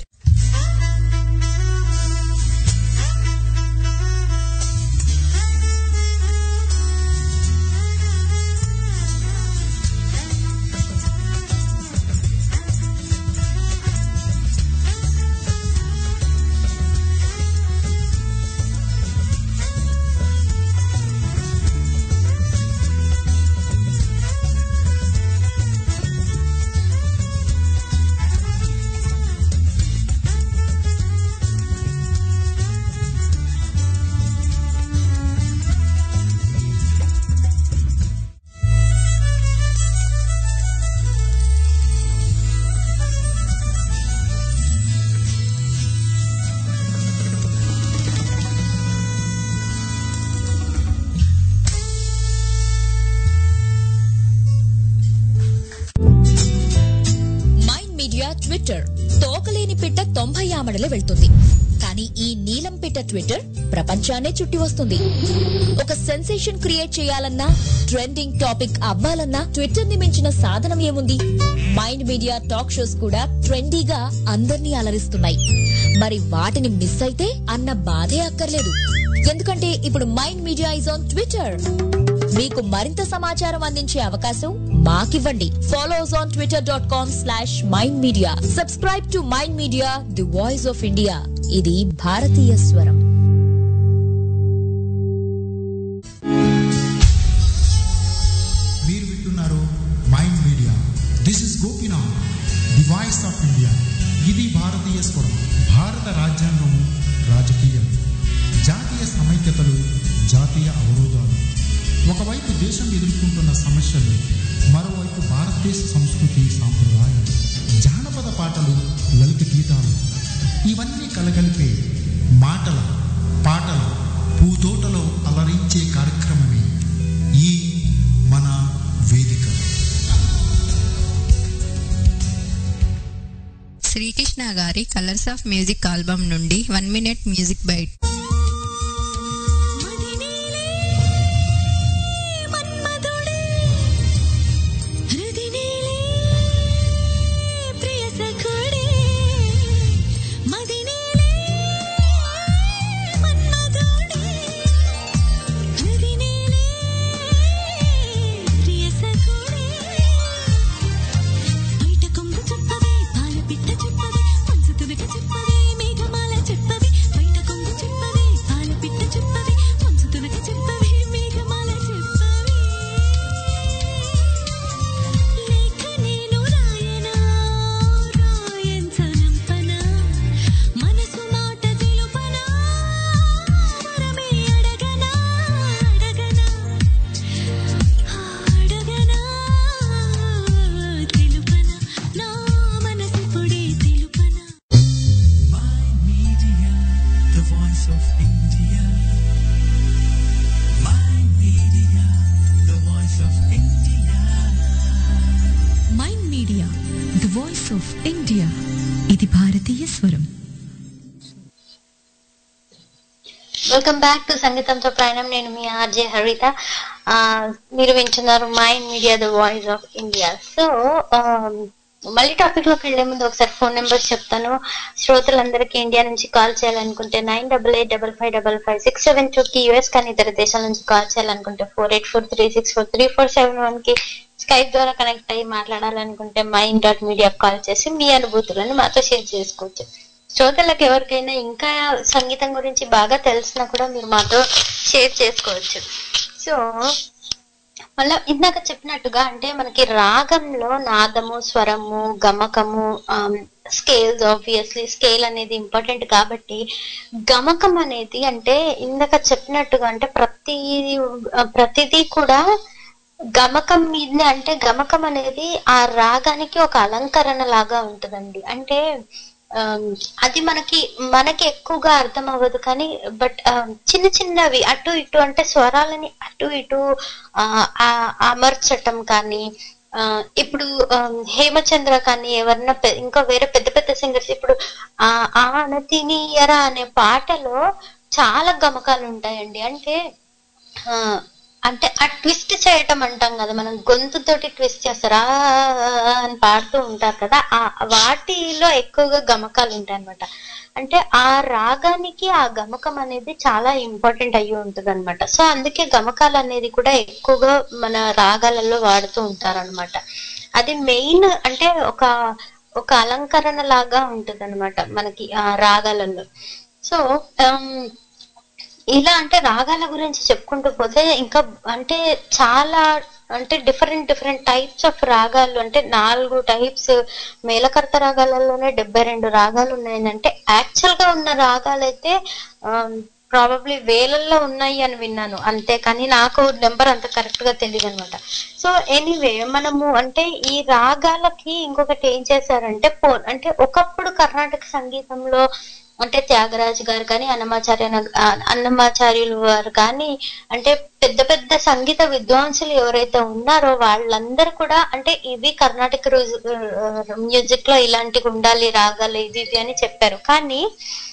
Mind Media Twitter తోకలేని పిట్ట తొంభై ఆమడలే వెళ్తుంది కానీ ఈ నీలం పిట్ట ట్విట్టర్ ప్రపంచాన్నే చుట్టి వస్తుంది ఒక సెన్సేషన్ క్రియేట్ చేయాలన్నా ట్రెండింగ్ టాపిక్ అవ్వాలన్నా ట్విట్టర్ ని మించిన సాధనం ఏముంది మైండ్ మీడియా టాక్ షోస్ కూడా ట్రెండీగా అందర్నీ అలరిస్తున్నాయి మరి వాటిని మిస్ అయితే అన్న బాధే అక్కర్లేదు ఎందుకంటే ఇప్పుడు Mind Media is on Twitter మీకు మరింత సమాచారం అందించే అవకాశం మాకివ్వండి follow us on Twitter dot com slash Mind Media subscribe to Mind Media the voice of India ఇది భారతీయ స్వరం మీరు వింటున్నారు Mind Media this is Gopinath the voice of India ఇది భారతీయ స్వరం భారత రాజ్యాంగము రాజకీయం జాతీయ సమైక్యతలు జాతీయ అవరోధాలు ఒకవైపు దేశం ఎదుర్కొంటున్న సమస్యలు మరోవైపు భారతదేశ సంస్కృతి సాంప్రదాయాలు జానపద పాటలు లలిత గీతాలు ఇవన్నీ కలగలిపే మాటల పాటల పూతోటలో అలరించే కార్యక్రమమే ఈ మన వేదిక శ్రీకృష్ణ గారి కలర్స్ ఆఫ్ మ్యూజిక్ ఆల్బమ్ నుండి one minute music bite Mind Media, the voice of India. Mind Media, the voice of India. Mind Media the voice of India ఇది భారతీయ స్వరం వెల్కమ్ బ్యాక్ టు సంగీతంతో ప్రయాణం నేను మీ ఆర్జే హరిత ఆ, మీరు వింటున్నారు Mind Media the voice of India so మళ్ళీ టాపిక్ లోకి వెళ్లే ముందు ఒకసారి ఫోన్ నెంబర్స్ చెప్తాను శ్రోతలందరికీ ఇండియా నుంచి కాల్ చేయాలనుకుంటే nine double eight double five double five six seven two కి యూఎస్ కానీ ఇతర దేశాల నుంచి కాల్ చేయాలనుకుంటే four eight four three six four three four seven one కి స్కైప్ ద్వారా కనెక్ట్ అయ్యి మాట్లాడాలనుకుంటే మైండ్ డాట్ మీడియా కాల్ చేసి మీ అనుభూతులను మాతో షేర్ చేసుకోవచ్చు శ్రోతలకు ఎవరికైనా ఇంకా సంగీతం గురించి బాగా తెలిసినా కూడా మీరు మాతో షేర్ చేసుకోవచ్చు సో మళ్ళా ఇందాక చెప్పినట్టుగా అంటే మనకి రాగంలో నాదము స్వరము గమకము స్కేల్స్ ఆబ్వియస్లీ స్కేల్ అనేది ఇంపార్టెంట్ కాబట్టి గమకం అనేది అంటే ఇందాక చెప్పినట్టుగా అంటే ప్రతి ప్రతిదీ కూడా గమకం మీదనే అంటే గమకం అనేది ఆ రాగానికి ఒక అలంకరణ లాగా ఉంటుందండి అంటే ఆమ్, అది మనకి మనకి ఎక్కువగా అర్థం అవ్వదు కానీ బట్ చిన్న చిన్నవి అటు ఇటు అంటే స్వరాలని అటు ఇటు ఆ, ఆ- అమర్చటం కానీ ఆ, ఇప్పుడు ఆమ్, హేమచంద్ర కానీ ఎవరన్నా పె- ఇంకా వేరే పెద్ద పెద్ద సింగర్స్ ఇప్పుడు ఆ ఆనతినీయరా అనే పాటలో చాలా గమకాలు ఉంటాయండి అంటే ఆ, అంటే ఆ ట్విస్ట్ చేయటం అంటాం కదా మనం గొంతుతోటి ట్విస్ట్ చేస్తారు ఆ అని పాడుతూ ఉంటారు కదా ఆ వాటిలో ఎక్కువగా గమకాలు ఉంటాయి అనమాట అంటే ఆ రాగానికి ఆ గమకం అనేది చాలా ఇంపార్టెంట్ అయ్యి ఉంటుంది అనమాట సో అందుకే గమకాలు అనేది కూడా ఎక్కువగా మన రాగాలలో వాడుతూ ఉంటారన్నమాట అది మెయిన్ అంటే ఒక ఒక అలంకరణ లాగా ఉంటది అనమాట మనకి ఆ రాగాలలో సో ఇలా అంటే రాగాల గురించి చెప్పుకుంటూ పోతే ఇంకా అంటే చాలా అంటే డిఫరెంట్ డిఫరెంట్ టైప్స్ ఆఫ్ రాగాలు అంటే నాలుగు టైప్స్ మేలకర్త రాగాలలోనే డెబ్బై రెండు రాగాలు ఉన్నాయంటే యాక్చువల్ గా ఉన్న రాగాలు అయితే ప్రాబబ్లీ వేలల్లో ఉన్నాయి అని విన్నాను అంతే కానీ నాకు నెంబర్ అంత కరెక్ట్ గా తెలియదు అనమాట సో ఎనీవే మనము అంటే ఈ రాగాలకి ఇంకొకటి ఏం చేశారంటే పో అంటే ఒకప్పుడు కర్ణాటక సంగీతంలో అంటే త్యాగరాజ్ గారు కానీ అన్నమాచార్య నగ- ఆ, అన్నమాచార్యులు వారు కానీ అంటే పెద్ద పెద్ద సంగీత విద్వాంసులు ఎవరైతే ఉన్నారో వాళ్ళందరూ కూడా అంటే ఇవి కర్ణాటక మ్యూజిక్ లో ఇలాంటివి ఉండాలి రాగాలు ఇది ఇది అని చెప్పారు కానీ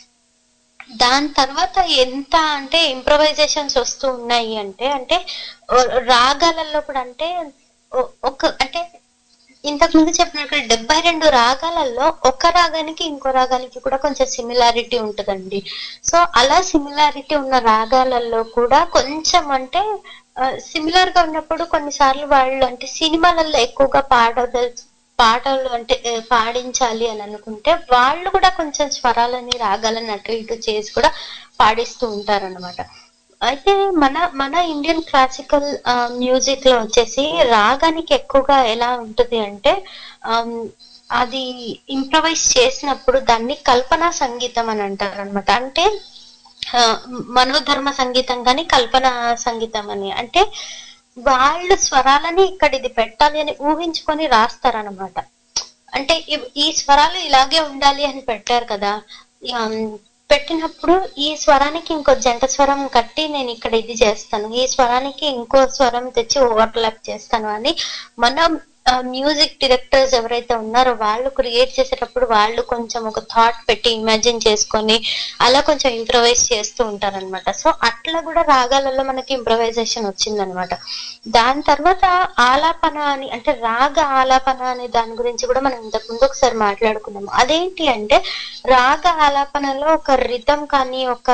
దాని తర్వాత ఎంత అంటే ఇంప్రవైజేషన్స్ వస్తూ ఉన్నాయి అంటే అంటే ఓ- రాగాలలో కూడా అంటే ఒ- ఒక అంటే ఇంతకు ముందు చెప్పినట్టు డెబ్బై రెండు రాగాలలో ఒక రాగానికి ఇంకో రాగానికి కూడా కొంచెం సిమిలారిటీ ఉంటుందండి సో అలా సిమిలారిటీ ఉన్న రాగాలలో కూడా కొంచెం అంటే సిమిలర్ గా ఉన్నప్పుడు కొన్నిసార్లు వాళ్ళు అంటే సినిమాలలో ఎక్కువగా పాడదల్ పాటలు అంటే ఆ, పాడించాలి అని అనుకుంటే వాళ్ళు కూడా కొంచెం స్వరాలని రాగాలని అటు ఇటు చేసి కూడా పాడిస్తూ ఉంటారన్నమాట అయితే మన మన ఇండియన్ క్లాసికల్ మ్యూజిక్ లో వచ్చేసి రాగానికి ఎక్కువగా ఎలా ఉంటది అంటే ఆమ్, అది ఇంప్రవైజ్ చేసినప్పుడు దాన్ని కల్పనా సంగీతం అని అంటారు అనమాట అంటే ఆ, మనోధర్మ సంగీతం కానీ కల్పన సంగీతం అని అంటే వాళ్ళు స్వరాలని ఇక్కడ ఇది పెట్టాలి అని ఊహించుకొని రాస్తారనమాట అంటే ఇవ్- ఈ స్వరాలు ఇలాగే ఉండాలి అని పెట్టారు కదా ఆమ్, పెట్టినప్పుడు ఈ స్వరానికి ఇంకో జంట స్వరం కట్టి నేను ఇక్కడ ఇది చేస్తాను ఈ స్వరానికి ఇంకో స్వరం తెచ్చి ఓవర్లాప్ చేస్తాను అని మన మ్యూజిక్ డైరెక్టర్స్ ఎవరైతే ఉన్నారో వాళ్ళు క్రియేట్ చేసేటప్పుడు వాళ్ళు కొంచెం ఒక థాట్ పెట్టి ఇమాజిన్ చేసుకొని అలా కొంచెం ఇంప్రవైజ్ చేస్తూ ఉంటారన్నమాట సో అట్లా కూడా రాగాలలో మనకి ఇంప్రవైజేషన్ వచ్చిందనమాట దాని తర్వాత ఆలాపన అని అంటే రాగ ఆలాపన అనే దాని గురించి కూడా మనం ఇంతకు ముందు ఒకసారి మాట్లాడుకున్నాము అదేంటి అంటే రాగ ఆలాపనలో ఒక రితం కానీ ఒక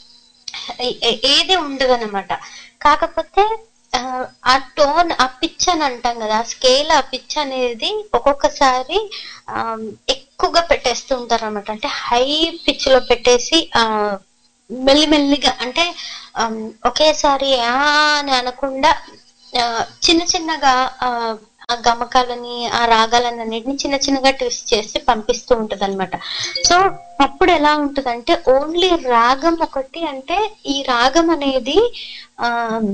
ఏ- ఏ- ఏది ఉండదు అనమాట కాకపోతే ఆ, ఆ టోన్ ఆ పిచ్ అని అంటాం కదా ఆ స్కేల్ ఆ పిచ్ అనేది ఒక్కొక్కసారి ఆ, ఎక్కువగా పెట్టేస్తూ ఉంటారు అనమాట అంటే హై పిచ్ లో పెట్టేసి ఆ మెల్లిమెల్లిగా అంటే ఆ, ఒకేసారి ఆ అని అనకుండా ఆ, చిన్న చిన్నగా ఆ, ఆ గమకాలని ఆ రాగాలని అన్నిటిని చిన్న చిన్నగా ట్విస్ట్ చేసి పంపిస్తూ ఉంటది అనమాట సో అప్పుడు ఎలా ఉంటదంటే ఓన్లీ రాగం ఒకటి అంటే ఈ రాగం అనేది ఆ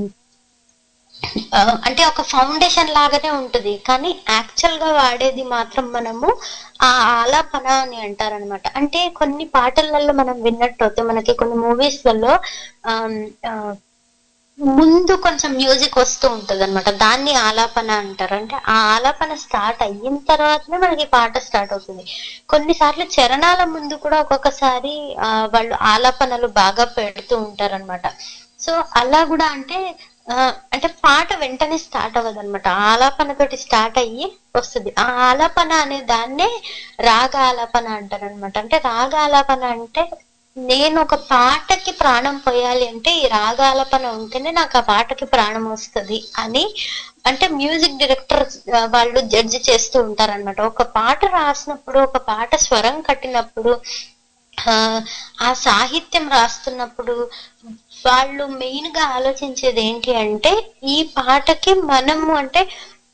ఆ, అంటే ఒక ఫౌండేషన్ లాగానే ఉంటది కానీ యాక్చువల్ గా వాడేది మాత్రం మనము ఆ ఆలాపన అని అంటారనమాట అంటే కొన్ని పాటలలో మనం విన్నట్టు మనకి కొన్ని మూవీస్ లలో ఆమ్, ఆ, ముందు కొంచెం మ్యూజిక్ వస్తూ ఉంటది అనమాట దాన్ని ఆలాపన అంటారు అంటే ఆ ఆలాపన స్టార్ట్ అయిన తర్వాతనే మనకి పాట స్టార్ట్ అవుతుంది కొన్నిసార్లు చరణాల ముందు కూడా ఒక్కొక్కసారి ఆ, వాళ్ళు ఆలాపనలు బాగా పెడుతూ ఉంటారన్నమాట సో అలా కూడా అంటే ఆ, అంటే పాట వెంటనే స్టార్ట్ అవ్వదు అనమాట ఆలాపనతోటి స్టార్ట్ అయ్యి వస్తుంది ఆ ఆలాపన అనే దాన్నే రాగ ఆలాపన అంటారు అనమాట అంటే రాగ ఆలాపన అంటే నేను ఒక పాటకి ప్రాణం పోయాలి అంటే ఈ రాగాలపన ఉంటేనే నాకు ఆ పాటకి ప్రాణం వస్తది అని అంటే మ్యూజిక్ డైరెక్టర్ వాళ్ళు జడ్జి చేస్తూ ఉంటారన్నమాట ఒక పాట రాసినప్పుడు ఒక పాట స్వరం కట్టినప్పుడు ఆ, ఆ సాహిత్యం రాస్తున్నప్పుడు వాళ్ళు మెయిన్ గా ఆలోచించేది ఏంటి అంటే ఈ పాటకి మనము అంటే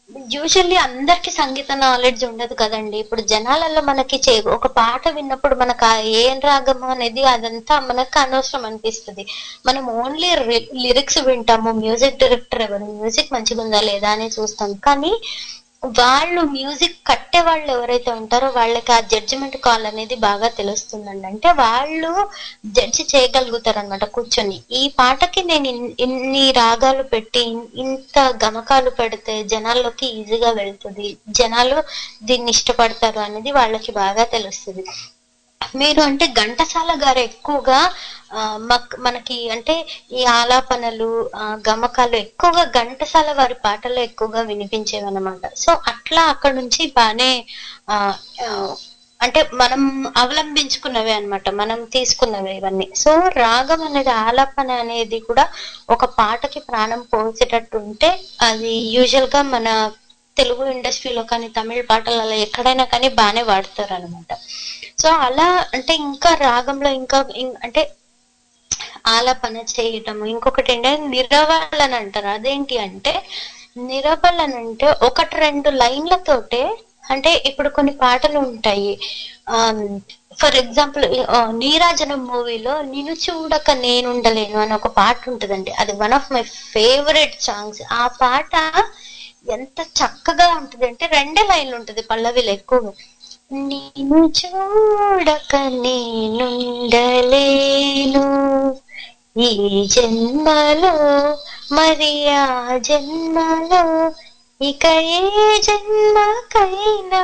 యూజువల్లీ అందరికి సంగీత నాలెడ్జ్ ఉండదు కదండి ఇప్పుడు జనాలలో మనకి చే ఒక పాట విన్నప్పుడు మనకు ఆ ఏం రాగము అనేది అదంతా మనకు అనవసరం అనిపిస్తుంది మనం ఓన్లీ లిరిక్స్ వింటాము మ్యూజిక్ డైరెక్టర్ ఎవరు మ్యూజిక్ మంచిగా ఉందా లేదా అని చూస్తాం కానీ వాళ్ళు మ్యూజిక్ కట్టే వాళ్ళు ఎవరైతే ఉంటారో వాళ్ళకి ఆ జడ్జిమెంట్ కాల్ అనేది బాగా తెలుస్తుందండి అంటే వాళ్ళు జడ్జి చేయగలుగుతారు అనమాట కూర్చొని ఈ పాటకి నేను ఇన్- ఇన్ని రాగాలు పెట్టి ఇన్- ఇంత గమకాలు పెడితే జనాల్లోకి ఈజీగా వెళ్తుంది జనాలు దీన్ని ఇష్టపడతారు అనేది వాళ్ళకి బాగా తెలుస్తుంది మీరు అంటే ఘంటసాల గారు ఎక్కువగా ఆ, మక్- మనకి అంటే ఈ ఆలాపనలు ఆ, గమకాలు ఎక్కువగా ఘంటసాల వారి పాటలు ఎక్కువగా వినిపించేవి అనమాట సో అట్లా అక్కడ నుంచి బాగానే ఆ, ఆ, అంటే మనం అవలంబించుకున్నవే అన్నమాట మనం తీసుకున్నవే ఇవన్నీ సో రాగం అనేది ఆలాపన అనేది కూడా ఒక పాటకి ప్రాణం పోసేటట్టు ఉంటే అది యూజువల్ గా మన తెలుగు ఇండస్ట్రీలో కానీ తమిళ పాటలలో ఎక్కడైనా కానీ బాగానే వాడతారు అనమాట సో అలా అంటే ఇంకా రాగంలో ఇంకా ఇం- అంటే ఆలాపన చేయటం ఇంకొకటి ఏంటంటే నిరవళన అంటారు అదేంటి అంటే నిరవళన అంటే ఒకటి రెండు లైన్లతోటే అంటే ఇప్పుడు కొన్ని పాటలు ఉంటాయి ఫర్ ఎగ్జాంపుల్ నీరాజనం మూవీలో నిన్ను చూడక నేనుండలేను అని ఒక పాట ఉంటుందండి అది one of my favourite songs ఆ పాట ఎంత చక్కగా ఉంటుంది అంటే రెండే లైన్లు ఉంటుంది పల్లవిలో ఎక్కువగా నేను చూడక నేనుండలేను ఈ జన్మలో మరి ఆ జన్మలో ఇక ఏ జన్మకైనా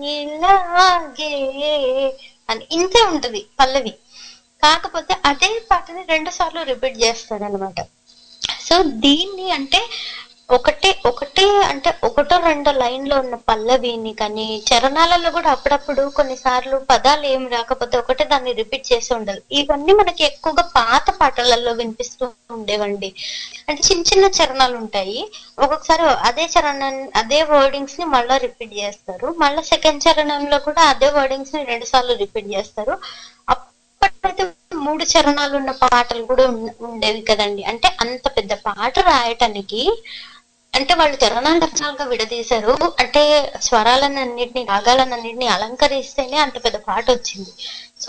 ఇలాగే అని ఇంతే ఉంటది పల్లవి కాకపోతే అదే పాటని రెండు సార్లు రిపీట్ చేస్తాడు అనమాట సో దీన్ని అంటే ఒకటే ఒకటే అంటే ఒకటో రెండో లైన్ లో ఉన్న పల్లవిని కానీ చరణాలలో కూడా అప్పుడప్పుడు కొన్నిసార్లు పదాలు ఏం రాకపోతే ఒకటే దాన్ని రిపీట్ చేసి ఉండదు ఇవన్నీ మనకి ఎక్కువగా పాత పాటలలో వినిపిస్తూ ఉండేవండి అంటే చిన్న చిన్న చరణాలు ఉంటాయి ఒక్కొక్కసారి అదే చరణం అదే వర్డింగ్స్ ని మళ్ళా రిపీట్ చేస్తారు మళ్ళా సెకండ్ చరణంలో కూడా అదే వర్డింగ్స్ ని రెండు సార్లు రిపీట్ చేస్తారు అప్పటికైతే మూడు చరణాలు ఉన్న పాటలు కూడా ఉన్- ఉండేవి కదండి అంటే అంత పెద్ద పాట రాయటానికి అంటే వాళ్ళు చరణాలు రచనలుగా విడదీశారు అంటే స్వరాలను అన్నిటిని రాగాలను అన్నిటిని అలంకరిస్తేనే అంత పెద్ద పాట వచ్చింది సో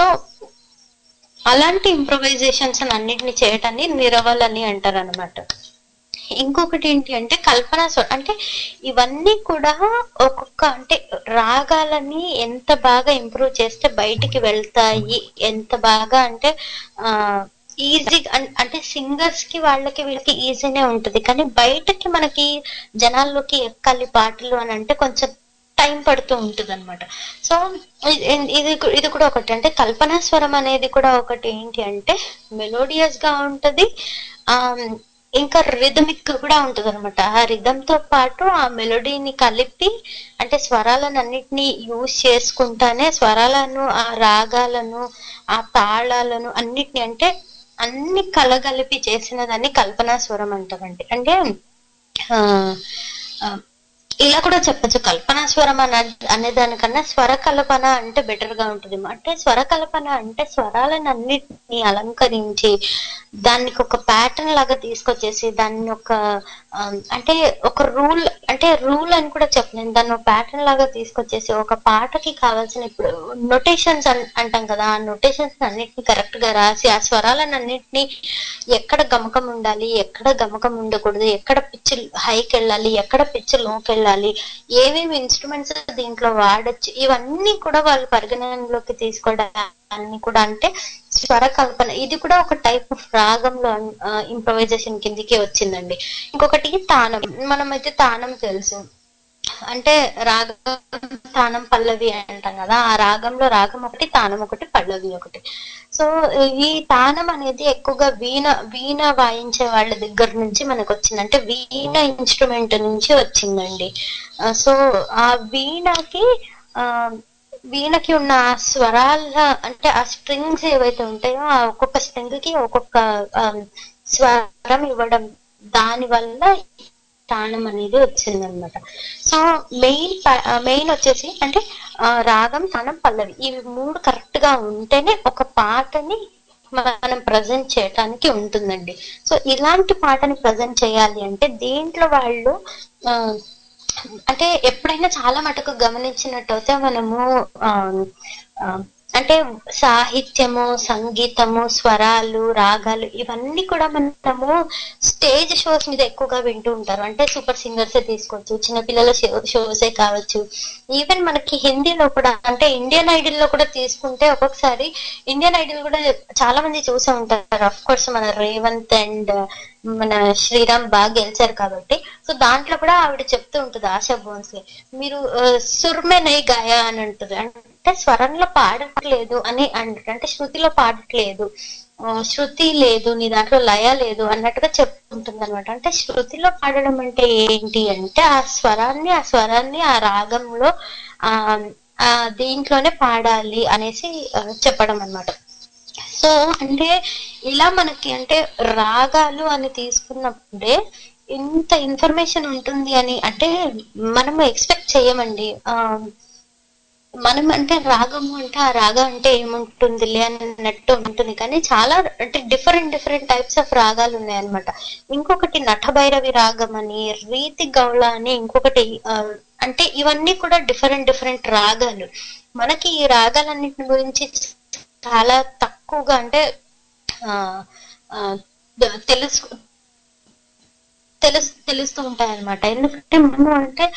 అలాంటి ఇంప్రొవైజేషన్స్ అన్నిటిని చేయటాన్ని నిరవలని అంటారు అనమాట ఇంకొకటి ఏంటి అంటే కల్పన స్వ- అంటే ఇవన్నీ కూడా ఒక్కొక్క అంటే రాగాలని ఎంత బాగా ఇంప్రూవ్ చేస్తే బయటికి వెళ్తాయి ఎంత బాగా అంటే ఆ ఈజీ అంటే సింగర్స్ కి వాళ్ళకి వీళ్ళకి ఈజీనే ఉంటది కానీ బయటకి మనకి జనాల్లోకి ఎక్కాలి పాటలు అని అంటే కొంచెం టైం పడుతూ ఉంటుంది అనమాట సో ఇ- ఇది కు- ఇది కూడా ఒకటి అంటే కల్పనా స్వరం అనేది కూడా ఒకటి ఏంటి అంటే మెలోడియస్ గా ఉంటది ఆ ఇంకా రిథమిక్ కూడా ఉంటది అనమాట ఆ రిథమ్ తో పాటు ఆ మెలోడీని కలిపి అంటే స్వరాలను అన్నిటినీ యూజ్ చేసుకుంటానే స్వరాలను ఆ రాగాలను ఆ తాళాలను అన్నిటిని అంటే అన్ని కలగలిపి చేసిన దాన్ని కల్పనా స్వరం అంటారండి అంటే ఆ ఆ, ఇలా కూడా చెప్పచ్చు కల్పనా స్వరం అన అనే దానికన్నా స్వర కల్పన అంటే బెటర్ గా ఉంటుంది అంటే స్వర కల్పన అంటే స్వరాలను అన్నిటిని అలంకరించి దానికి ఒక ప్యాటర్న్ లాగా తీసుకొచ్చేసి దాన్ని ఒక ఆ, అంటే ఒక రూల్ అంటే రూల్ అని కూడా చెప్పలేను దాన్ని ఒక ప్యాటర్న్ లాగా తీసుకొచ్చేసి ఒక పాటకి కావాల్సిన ఇప్పుడు నొటేషన్స్ అంటాం కదా ఆ నొటేషన్స్ అన్నిటిని కరెక్ట్ గా రాసి ఆ స్వరాలను అన్నిటిని ఎక్కడ గమకం ఉండాలి ఎక్కడ గమకం ఉండకూడదు ఎక్కడ పిచ్చి హైకి వెళ్ళాలి ఎక్కడ పిచ్చి లోకి వెళ్ళాలి ఏమేమి ఇన్స్ట్రుమెంట్స్ దీంట్లో వాడచ్చు ఇవన్నీ కూడా వాళ్ళు పరిగణనలోకి తీసుకోవడాన్ని కూడా అంటే స్వర కల్పన ఇది కూడా ఒక టైప్ ఆఫ్ రాగంలో ఇంప్రొవైజేషన్ కిందికి వచ్చిందండి ఇంకొకటి తానం మనమైతే తానం తెలుసు అంటే రాగం తానం పల్లవి అంటాం కదా ఆ రాగంలో రాగం ఒకటి తానం ఒకటి పల్లవి ఒకటి సో ఈ తానం అనేది ఎక్కువగా వీణ వీణ వాయించే వాళ్ళ దగ్గర నుంచి మనకు వచ్చింది అంటే వీణ ఇన్స్ట్రుమెంట్ నుంచి వచ్చిందండి ఆ, సో ఆ వీణకి ఆ వీణకి ఉన్న ఆ స్వరాల అంటే ఆ స్ట్రింగ్స్ ఏవైతే ఉంటాయో ఆ ఒక్కొక్క స్ట్రింగ్ కి ఒక్కొక్క ఆ, స్వరం ఇవ్వడం దాని వల్ల తాళం అనేది వచ్చిందనమాట సో మెయిన్ మెయిన్ వచ్చేసి అంటే ఆ, రాగం తాళం పల్లవి ఇవి మూడు కరెక్ట్ గా ఉంటేనే ఒక పాటని మనం ప్రజెంట్ చేయటానికి ఉంటుందండి సో ఇలాంటి పాటని ప్రజెంట్ చేయాలి అంటే దీంట్లో వాళ్ళు ఆ, అంటే ఎప్పుడైనా చాలా మటుకు గమనించినట్టయితే మనము ఆ, ఆ, అంటే సాహిత్యము సంగీతము స్వరాలు రాగాలు ఇవన్నీ కూడా మనము స్టేజ్ షోస్ మీద ఎక్కువగా వింటూ ఉంటారు అంటే సూపర్ సింగర్స్ తీసుకోవచ్చు చిన్నపిల్లల షోసే కావచ్చు ఈవెన్ మనకి హిందీలో కూడా అంటే ఇండియన్ ఐడల్ లో కూడా తీసుకుంటే ఒక్కొక్కసారి ఇండియన్ ఐడల్ కూడా చాలా మంది చూసే ఉంటారు అఫ్ కోర్స్ మన రేవంత్ అండ్ మన శ్రీరామ్ బాగా గెలిచారు కాబట్టి సో దాంట్లో కూడా ఆవిడ చెప్తూ ఉంటుంది ఆశా భోన్స్లే మీరు ఆ, సుర్మే నై గాయా అని అంటుంది అంటే స్వరంలో పాడట్లేదు అని అంటారు అంటే శృతిలో పాడట్లేదు ఆ, శృతి లేదు నీ దాంట్లో లయ లేదు అన్నట్టుగా చెప్తుంటుంది అనమాట అంటే శృతిలో పాడడం అంటే ఏంటి అంటే ఆ స్వరాన్ని ఆ స్వరాన్ని ఆ రాగంలో ఆ ఆ దీంట్లోనే పాడాలి అనేసి ఆ, చెప్పడం అన్నమాట సో అంటే ఇలా మనకి అంటే రాగాలు అని తీసుకున్నప్పుడే ఇంత ఇన్ఫర్మేషన్ ఉంటుంది అని అంటే మనం ఎక్స్పెక్ట్ చేయమండి ఆ మనం అంటే రాగము అంటే ఆ రాగం అంటే ఏముంటుందిలే అన్నట్టు ఉంటుంది కానీ చాలా అంటే డిఫరెంట్ డిఫరెంట్ టైప్స్ ఆఫ్ రాగాలు ఉన్నాయన్నమాట ఇంకొకటి నటభైరవి రాగం అని రీతి గౌళ అని ఇంకొకటి ఆ, అంటే ఇవన్నీ కూడా డిఫరెంట్ డిఫరెంట్ రాగాలు మనకి ఈ రాగాలన్నింటి గురించి చాలా తక్కువగా అంటే ఆ, ఆ, ద- తెలుసు తెలుసు తెలుస్తూ ఉంటాయి అనమాట ఎందుకంటే మనము అంటే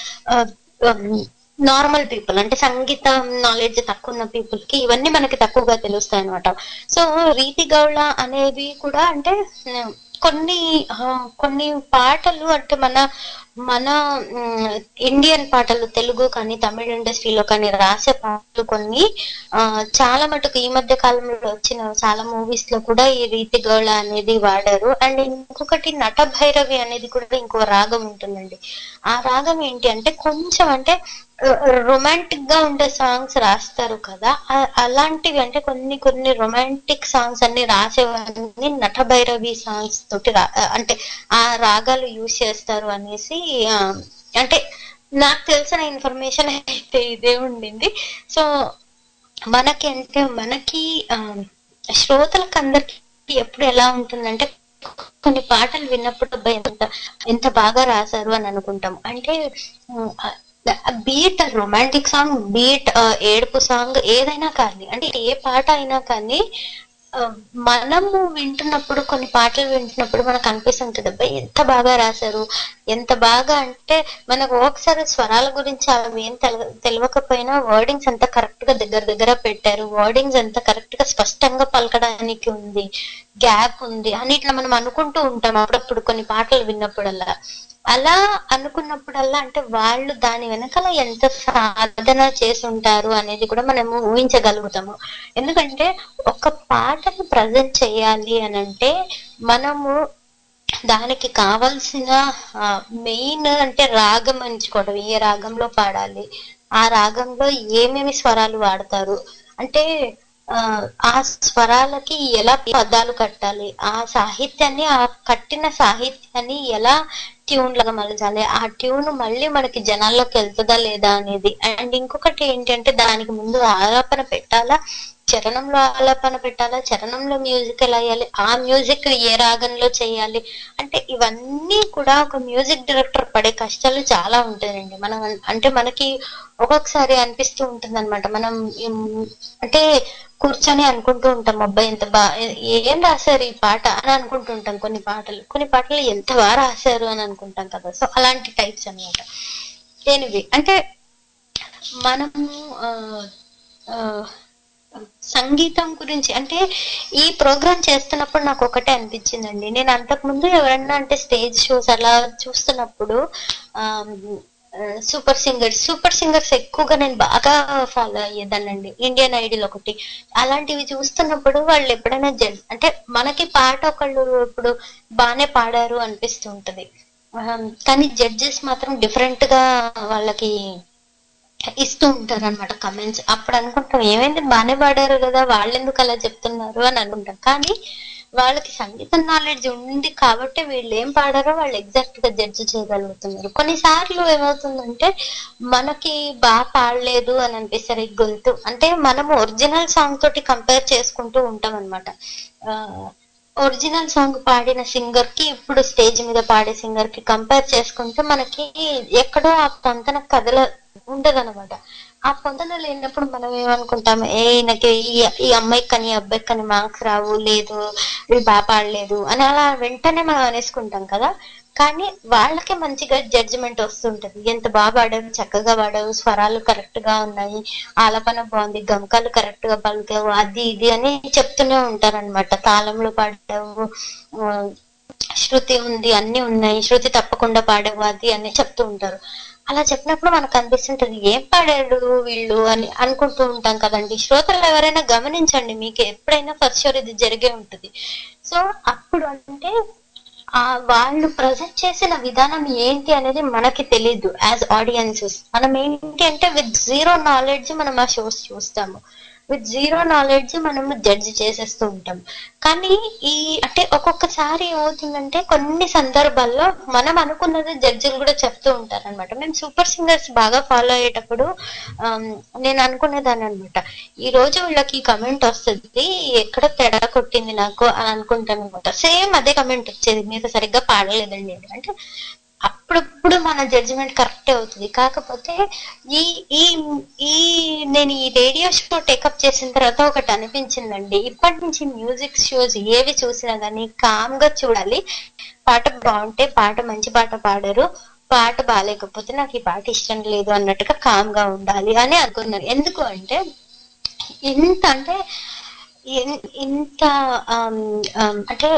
నార్మల్ పీపుల్ అంటే సంగీతం నాలెడ్జ్ తక్కువ ఉన్న పీపుల్ కి ఇవన్నీ మనకి తక్కువగా తెలుస్తాయి అనమాట సో రీతి గౌళ అనేవి కూడా అంటే ఉమ్, కొన్ని ఆ, కొన్ని పాటలు అంటే మన మన ఉమ్, ఇండియన్ పాటలు తెలుగు కానీ తమిళ ఇండస్ట్రీలో కానీ రాసే పాటలు కొన్ని ఆ, చాలా మటుకు ఈ మధ్య కాలంలో వచ్చిన చాలా మూవీస్ లో కూడా ఈ రీతి గౌళ అనేది వాడారు అండ్ ఇంకొకటి నట భైరవి అనేది కూడా ఇంకో రాగం ఉంటుందండి ఆ రాగం ఏంటి అంటే కొంచెం అంటే రొమాంటిక్ గా ఉండే సాంగ్స్ రాస్తారు కదా ఆ- అలాంటివి అంటే కొన్ని కొన్ని రొమాంటిక్ సాంగ్స్ అన్ని రాసేవన్నీ నట భైరవి సాంగ్స్ తోటి రా- అంటే ఆ రాగాలు యూజ్ చేస్తారు అనేసి ఆ, అంటే నాకు తెలిసిన ఇన్ఫర్మేషన్ అయితే ఇదే ఉండింది సో మనకి అంటే మనకి ఆ, శ్రోతలకు అందరికి ఎప్పుడు ఎలా ఉంటుందంటే కొన్ని పాటలు విన్నప్పుడు అబ్బాయి ఎంత ఎంత బాగా రాశారు అని అనుకుంటాం అంటే బీట్ రొమాంటిక్ సాంగ్ బీట్ ఏడుపు సాంగ్ ఏదైనా కానీ అంటే ఏ పాట అయినా కానీ ఆ, మనము వింటున్నప్పుడు కొన్ని పాటలు వింటున్నప్పుడు మనకు అనిపిస్తుంటుంది అబ్బాయి ఎంత బాగా రాశారు ఎంత బాగా అంటే మనకు ఒకసారి స్వరాల గురించి అవి ఏం తెల తెలియకపోయినా వర్డింగ్స్ అంతా కరెక్ట్ గా దగ్గర దగ్గర పెట్టారు వర్డింగ్స్ అంతా కరెక్ట్ గా స్పష్టంగా పలకడానికి ఉంది గ్యాప్ ఉంది అని ఇట్లా మనం అనుకుంటూ ఉంటాం అప్పుడప్పుడు కొన్ని పాటలు విన్నప్పుడల్లా అలా అనుకున్నప్పుడల్లా అంటే వాళ్ళు దాని వెనకాల ఎంత సాధన చేసి ఉంటారు అనేది కూడా మనము ఊహించగలుగుతాము ఎందుకంటే ఒక పాటను ప్రజెంట్ చేయాలి అని అంటే మనము దానికి కావలసిన మెయిన్ అంటే రాగం ఎంచుకోవడం ఏ రాగంలో పాడాలి ఆ రాగంలో ఏమేమి స్వరాలు వాడతారు అంటే ఆ, ఆ స్వరాలకి ఎలా పదాలు కట్టాలి ఆ సాహిత్యాన్ని ఆ కట్టిన సాహిత్యాన్ని ఎలా ట్యూన్ లాగా మలచాలి ఆ ట్యూన్ మళ్ళీ మనకి జనాల్లోకి వెళ్తుందా లేదా అనేది అండ్ ఇంకొకటి ఏంటంటే దానికి ముందు ఆలాపన పెట్టాలా చరణంలో ఆలాపన పెట్టాలా చరణంలో మ్యూజిక్ ఎలా వేయాలి ఆ మ్యూజిక్ ఏ రాగంలో చేయాలి అంటే ఇవన్నీ కూడా ఒక మ్యూజిక్ డైరెక్టర్ పడే కష్టాలు చాలా ఉంటాయండి మనం అంటే మనకి ఒక్కొక్కసారి అనిపిస్తూ ఉంటుంది అనమాట మనం ఏం- అంటే కూర్చొని అనుకుంటూ ఉంటాం అబ్బాయి ఎంత బా ఏం రాశారు ఈ పాట అని అనుకుంటూ ఉంటాం కొన్ని పాటలు కొన్ని పాటలు ఎంత బాగా రాశారు అని అనుకుంటాం కదా సో అలాంటి టైప్స్ అన్నమాట ఎనివి అంటే మనము ఆ, ఆ, సంగీతం గురించి అంటే ఈ ప్రోగ్రామ్ చేస్తున్నప్పుడు నాకు ఒకటే అనిపించిందండి నేను అంతకు ముందు ఎవరన్నా అంటే స్టేజ్ షోస్ అలా చూస్తున్నప్పుడు సూపర్ సింగర్స్ సూపర్ సింగర్స్ ఎక్కువగా నేను బాగా ఫాలో అయ్యేదానండి ఇండియన్ ఐడల్ ఒకటి అలాంటివి చూస్తున్నప్పుడు వాళ్ళు ఎప్పుడైనా జడ్ అంటే మనకి పాట ఒకళ్ళు ఇప్పుడు బాగానే పాడారు అనిపిస్తూ ఉంటది ఆ, కానీ జడ్జెస్ మాత్రం డిఫరెంట్ గా వాళ్ళకి ఇస్తూ ఉంటారు అనమాట కమెంట్స్ అప్పుడు అనుకుంటాం ఏమైంది బాగానే పాడారు కదా వాళ్ళు ఎందుకు అలా చెప్తున్నారు అని అనుకుంటాం కానీ వాళ్ళకి సంగీతం నాలెడ్జ్ ఉంది కాబట్టి వీళ్ళు ఏం పాడారో వాళ్ళు ఎగ్జాక్ట్ గా జడ్జి చేయగలుగుతున్నారు కొన్నిసార్లు ఏమవుతుందంటే మనకి బాగా పాడలేదు అని అనిపిస్తారు ఈ గొంతు అంటే మనము ఒరిజినల్ సాంగ్ తోటి కంపేర్ చేసుకుంటూ ఉంటాం అనమాట ఒరిజినల్ సాంగ్ పాడిన సింగర్ కి ఇప్పుడు స్టేజ్ మీద పాడే సింగర్ కి కంపేర్ చేసుకుంటే మనకి ఎక్కడో ఆ పొంతన కథల ఉండదన్నమాట ఆ పొంతన లేనప్పుడు మనం ఏమనుకుంటాం ఏ ఈయనకి ఈ ఈ అమ్మాయికి కానీ ఈ అబ్బాయికి కానీ మార్క్స్ రావు లేదు వీళ్ళు బాగా పాడలేదు అని అలా వెంటనే మనం అనేసుకుంటాం కదా కానీ వాళ్ళకే మంచిగా జడ్జిమెంట్ వస్తుంటది ఎంత బాగా పాడావు చక్కగా పాడావు స్వరాలు కరెక్ట్ గా ఉన్నాయి ఆలపన బాగుంది గమకాలు కరెక్ట్ గా పలికావు అది ఇది అని చెప్తూనే ఉంటారన్నమాట తాళంలో పాడావు ఆ, శృతి ఉంది అన్ని ఉన్నాయి శృతి తప్పకుండా పాడావు అది అని చెప్తూ ఉంటారు అలా చెప్పినప్పుడు మనకు అనిపిస్తుంటది ఏం పాడాడు వీళ్ళు అని అనుకుంటూ ఉంటాం కదండి శ్రోతలు ఎవరైనా గమనించండి మీకు ఎప్పుడైనా ఫస్ట్ షోర్ ఇది జరిగే ఉంటుంది సో అప్పుడు అంటే ఆ వాళ్ళు ప్రజెంట్ చేసిన విధానం ఏంటి అనేది మనకి తెలీదు యాజ్ ఆడియన్సెస్ మనం ఏంటి అంటే విత్ జీరో నాలెడ్జ్ మనం ఆ షోస్ చూస్తాము విత్ జీరో నాలెడ్జ్ మనము జడ్జి చేసేస్తూ ఉంటాం కానీ ఈ అంటే ఒక్కొక్కసారి ఏమవుతుందంటే కొన్ని సందర్భాల్లో మనం అనుకున్నది జడ్జిలు కూడా చెప్తూ ఉంటారు అనమాట మేము సూపర్ సింగర్స్ బాగా ఫాలో అయ్యేటప్పుడు ఆమ్, నేను అనుకునేదాన్ని అనమాట ఈ రోజు వీళ్ళకి కమెంట్ వస్తుంది ఎక్కడ తేడా కొట్టింది నాకు అని అనుకుంటాను అనమాట సేమ్ అదే కమెంట్ వచ్చేది మీరు సరిగ్గా పాడలేదండి అని. అంటే అప్పుడప్పుడు మన జడ్జిమెంట్ కరెక్టే అవుతుంది కాకపోతే ఈ ఈ ఈ నేను ఈ రేడియో షో టేకప్ చేసిన తర్వాత ఒకటి అనిపించిందండి ఇప్పటి నుంచి మ్యూజిక్ షోస్ ఏవి చూసినా గానీ కామ్ గా చూడాలి పాట బాగుంటే పాట మంచి పాట పాడారు పాట బాగాలేకపోతే నాకు ఈ పాట ఇష్టం లేదు అన్నట్టుగా కామ్ గా ఉండాలి అని అనుకున్నాను ఎందుకు అంటే ఇంత అంటే ఇన్- ఇంత ఆమ్, ఆమ్, అంటే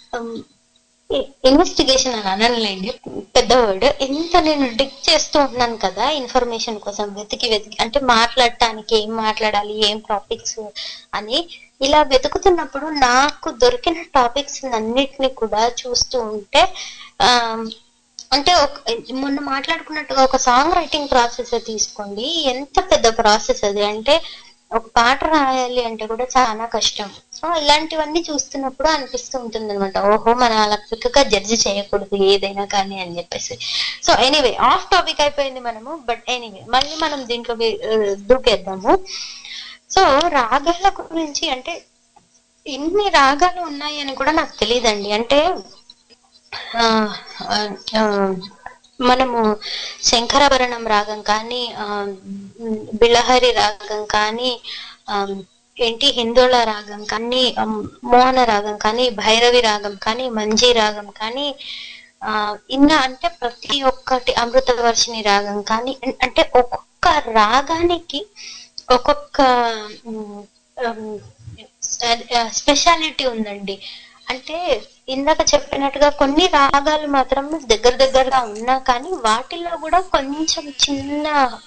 ఇన్వెస్టిగేషన్ అని అనలేండి పెద్ద వర్డ్ ఇంత నేను డిక్ చేస్తూ ఉన్నాను కదా ఇన్ఫర్మేషన్ కోసం వెతికి వెతికి అంటే మాట్లాడటానికి ఏం మాట్లాడాలి ఏం టాపిక్స్ అని ఇలా వెతుకుతున్నప్పుడు నాకు దొరికిన టాపిక్స్ అన్నిటిని కూడా చూస్తూ ఉంటే ఆమ్, అంటే ఒక మొన్న మాట్లాడుకున్నట్టుగా ఒక సాంగ్ రైటింగ్ ప్రాసెస్ తీసుకోండి ఎంత పెద్ద ప్రాసెస్ అది అంటే ఒక పాట రాయాలి అంటే కూడా చాలా కష్టం సో ఇలాంటివన్నీ చూస్తున్నప్పుడు అనిపిస్తూ ఉంటుంది అనమాట ఓహో మనం అలా క్విక్ గా జడ్జి చేయకూడదు ఏదైనా కానీ అని చెప్పేసి సో ఎనీవే ఆఫ్ టాపిక్ అయిపోయింది మనము బట్ ఎనీవే మళ్ళీ మనం దీంట్లోకి ఆ, దూకేద్దాము సో రాగాల గురించి అంటే ఇన్ని రాగాలు ఉన్నాయి అని కూడా నాకు తెలియదండి అంటే ఆ, ఆ, ఆ, మనము శంకరాభరణం రాగం కానీ ఆ, ఉమ్, బిళహరి రాగం కానీ ఆ, ఏంటి హిందోళ రాగం కానీ ఆ, మోహన రాగం కానీ భైరవి రాగం కానీ మంజీ రాగం కానీ ఆ ఇన్న అంటే ప్రతి ఒక్కటి అమృత వర్షిణి రాగం కానీ అన్- అంటే ఒక్కొక్క రాగానికి ఒక్కొక్క ఉమ్, ఉమ్, స్పెషాలిటీ ఉందండి అంటే ఇందాక చెప్పినట్టుగా కొన్ని రాగాలు మాత్రం దగ్గర దగ్గరగా ఉన్నా కానీ వాటిల్లో కూడా కొంచెం చిన్న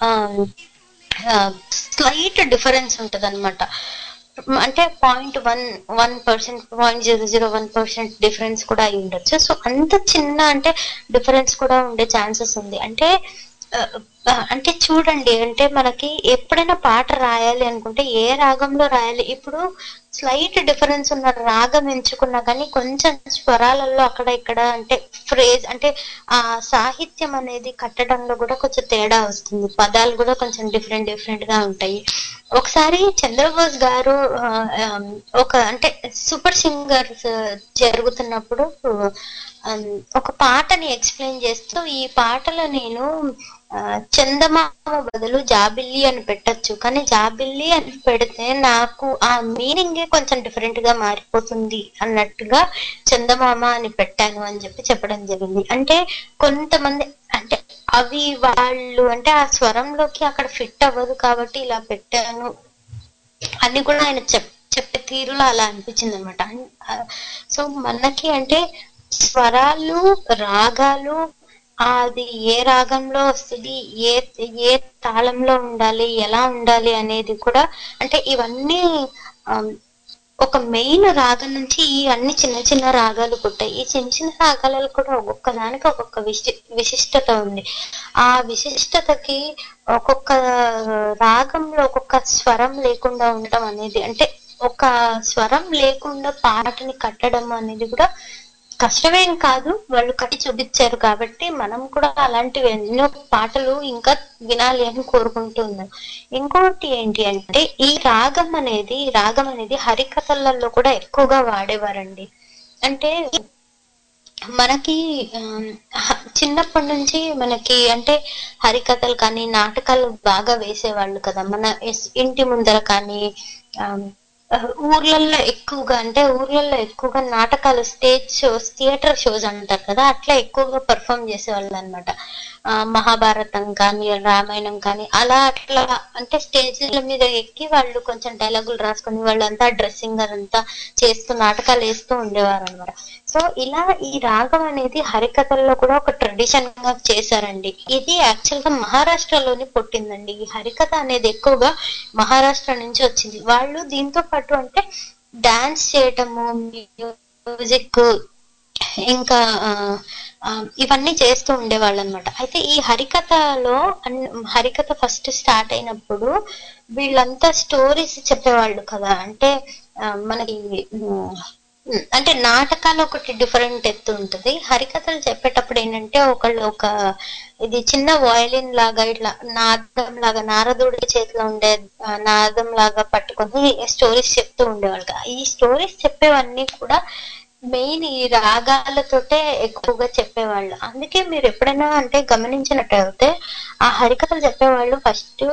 స్లైట్ డిఫరెన్స్ ఉంటది అనమాట అంటే point one one percent point zero zero one percent difference కూడా అయి ఉండొచ్చు సో అంత చిన్న అంటే డిఫరెన్స్ కూడా ఉండే ఛాన్సెస్ ఉంది అంటే ఆ, ఆ, అంటే చూడండి అంటే మనకి ఎప్పుడైనా పాట రాయాలి అనుకుంటే ఏ రాగంలో రాయాలి ఇప్పుడు స్లైట్ డిఫరెన్స్ ఉన్న రాగం ఎంచుకున్నా కానీ కొంచెం స్వరాలలో అక్కడ ఇక్కడ అంటే ఫ్రేజ్ అంటే ఆ సాహిత్యం అనేది కట్టడంలో కూడా కొంచెం తేడా వస్తుంది పదాలు కూడా కొంచెం డిఫరెంట్ డిఫరెంట్ గా ఉంటాయి ఒకసారి చంద్రబోస్ గారు ఆ, ఆ, ఒక అంటే సూపర్ సింగర్స్ జరుగుతున్నప్పుడు ఆ, ఒక పాటని ఎక్స్ప్లెయిన్ చేస్తూ ఈ పాటలో నేను ఆ, చందమామ బదులు జాబిల్లి అని పెట్టొచ్చు కానీ జాబిల్లి అని పెడితే నాకు ఆ మీనింగే కొంచెం డిఫరెంట్ గా మారిపోతుంది అన్నట్టుగా చందమామ అని పెట్టాను అని చెప్పి చెప్పడం జరిగింది అంటే కొంతమంది అంటే అవి వాళ్ళు అంటే ఆ స్వరంలోకి అక్కడ ఫిట్ అవ్వదు కాబట్టి ఇలా పెట్టాను అని కూడా ఆయన చెప్ చెప్పే తీరులో అలా అనిపించింది అనమాట సో మనకి అంటే స్వరాలు రాగాలు అది ఏ రాగంలో వస్తుంది ఏ ఏ తాళంలో ఉండాలి ఎలా ఉండాలి అనేది కూడా అంటే ఇవన్నీ ఆమ్, ఒక మెయిన్ రాగం నుంచి ఈ అన్ని చిన్న చిన్న రాగాలు పుట్టాయి ఈ చిన్న చిన్న రాగాలలో కూడా ఒక్కొక్క దానికి ఒక్కొక్క విశి విశిష్టత ఉంది ఆ విశిష్టతకి ఒక్కొక్క రాగంలో ఒక్కొక్క స్వరం లేకుండా ఉండటం అనేది అంటే ఒక స్వరం లేకుండా పాటని కట్టడం అనేది కూడా కష్టమేం కాదు వాళ్ళు కట్టి చూపించారు కాబట్టి మనం కూడా అలాంటివి ఎన్నో పాటలు ఇంకా వినాలి అని కోరుకుంటున్నాం ఇంకోటి ఏంటి అంటే ఈ రాగం అనేది రాగం అనేది హరికథలలో కూడా ఎక్కువగా వాడేవారండి అంటే మనకి ఆమ్, హ- చిన్నప్పటి నుంచి మనకి అంటే హరికథలు కానీ నాటకాలు బాగా వేసేవాళ్ళు కదా మన ఎస్- ఇంటి ముందర కానీ ఆమ్, ఆ, ఊర్లలో ఎక్కువగా అంటే ఊర్లలో ఎక్కువగా నాటకాలు స్టేజ్ షోస్ థియేటర్ షోస్ అంటారు కదా అట్లా ఎక్కువగా పర్ఫామ్ చేసేవాళ్ళు అనమాట మహాభారతం కానీ రామాయణం కానీ అలా అట్లా అంటే స్టేజ్ల మీద ఎక్కి వాళ్ళు కొంచెం డైలాగులు రాసుకొని వాళ్ళంతా డ్రెస్సింగ్ అదంతా చేస్తూ నాటకాలు వేస్తూ ఉండేవారు అనమాట సో ఇలా ఈ రాగం అనేది హరికథల్లో కూడా ఒక ట్రెడిషన్ గా చేశారండి ఇది యాక్చువల్ గా మహారాష్ట్రలోని పుట్టిందండి ఈ హరికథ అనేది ఎక్కువగా మహారాష్ట్ర నుంచి వచ్చింది వాళ్ళు దీంతో పాటు అంటే డాన్స్ చేయటము మ్యూజిక్ ఇంకా ఆ, ఆ, ఇవన్నీ చేస్తూ ఉండేవాళ్ళు అనమాట అయితే ఈ హరికథలో అన్- హరికథ ఫస్ట్ స్టార్ట్ అయినప్పుడు వీళ్ళంతా స్టోరీస్ చెప్పేవాళ్ళు కదా అంటే ఆ, మనకి ఉమ్, అంటే నాటకాలు ఒకటి డిఫరెంట్ ఎత్తు ఉంటుంది హరికథలు చెప్పేటప్పుడు ఏంటంటే ఒకళ్ళు ఒక ఇది చిన్న వయలిన్ లాగా ఇట్లా నాదం లాగా నారదుడి చేతిలో ఉండే ఆ, నాదం లాగా పట్టుకొని స్టోరీస్ చెప్తూ ఉండేవాళ్ళు కదా. ఈ స్టోరీస్ చెప్పేవన్నీ కూడా మెయిన్ ఈ రాగాలతోటే ఎక్కువగా చెప్పేవాళ్ళు అందుకే మీరు ఎప్పుడైనా అంటే గమనించినట్టయితే ఆ హరికథలు చెప్పేవాళ్ళు ఫస్ట్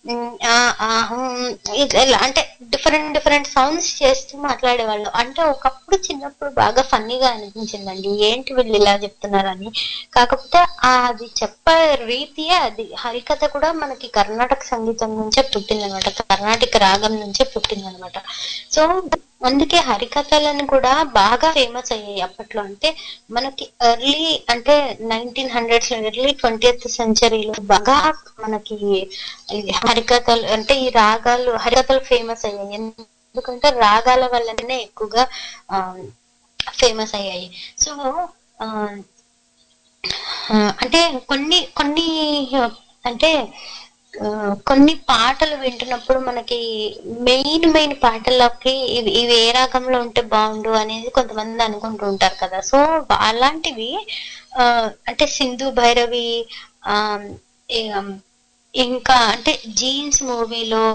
అంటే డిఫరెంట్ డిఫరెంట్ సౌండ్స్ చేస్తూ మాట్లాడేవాళ్ళు అంటే ఒకప్పుడు చిన్నప్పుడు బాగా ఫన్నీగా అనిపించిందండి ఏంటి వీళ్ళు ఇలా చెప్తున్నారని కాకపోతే ఆ అది చెప్పే రీతియే అది హరికథ కూడా మనకి కర్ణాటక సంగీతం నుంచే పుట్టిందనమాట కర్ణాటక రాగం నుంచే పుట్టిందనమాట సో అందుకే హరికథలను కూడా బాగా ఫేమస్ అయ్యాయి అప్పట్లో అంటే మనకి ఎర్లీ అంటే నైన్టీన్ హండ్రెడ్స్ ఎర్లీ ట్వంటీయత్ సెంచరీలో బాగా మనకి ఈ హరికథలు అంటే ఈ రాగాలు హరికథలు ఫేమస్ అయ్యాయి ఎందుకంటే రాగాల వల్లనే ఎక్కువగా ఫేమస్ అయ్యాయి సో ఆ, ఆ, అంటే కొన్ని కొన్ని అంటే ఆ, కొన్ని పాటలు వింటున్నప్పుడు మనకి మెయిన్ మెయిన్ పాటల్లోకి ఇవి ఇవి ఏ రాగంలో ఉంటే బాగుండు అనేది కొంతమంది అనుకుంటూ ఉంటారు కదా సో అలాంటివి ఆ, అంటే సింధు భైరవి ఆ, ఏ- ఇంకా అంటే జీన్స్ మూవీలో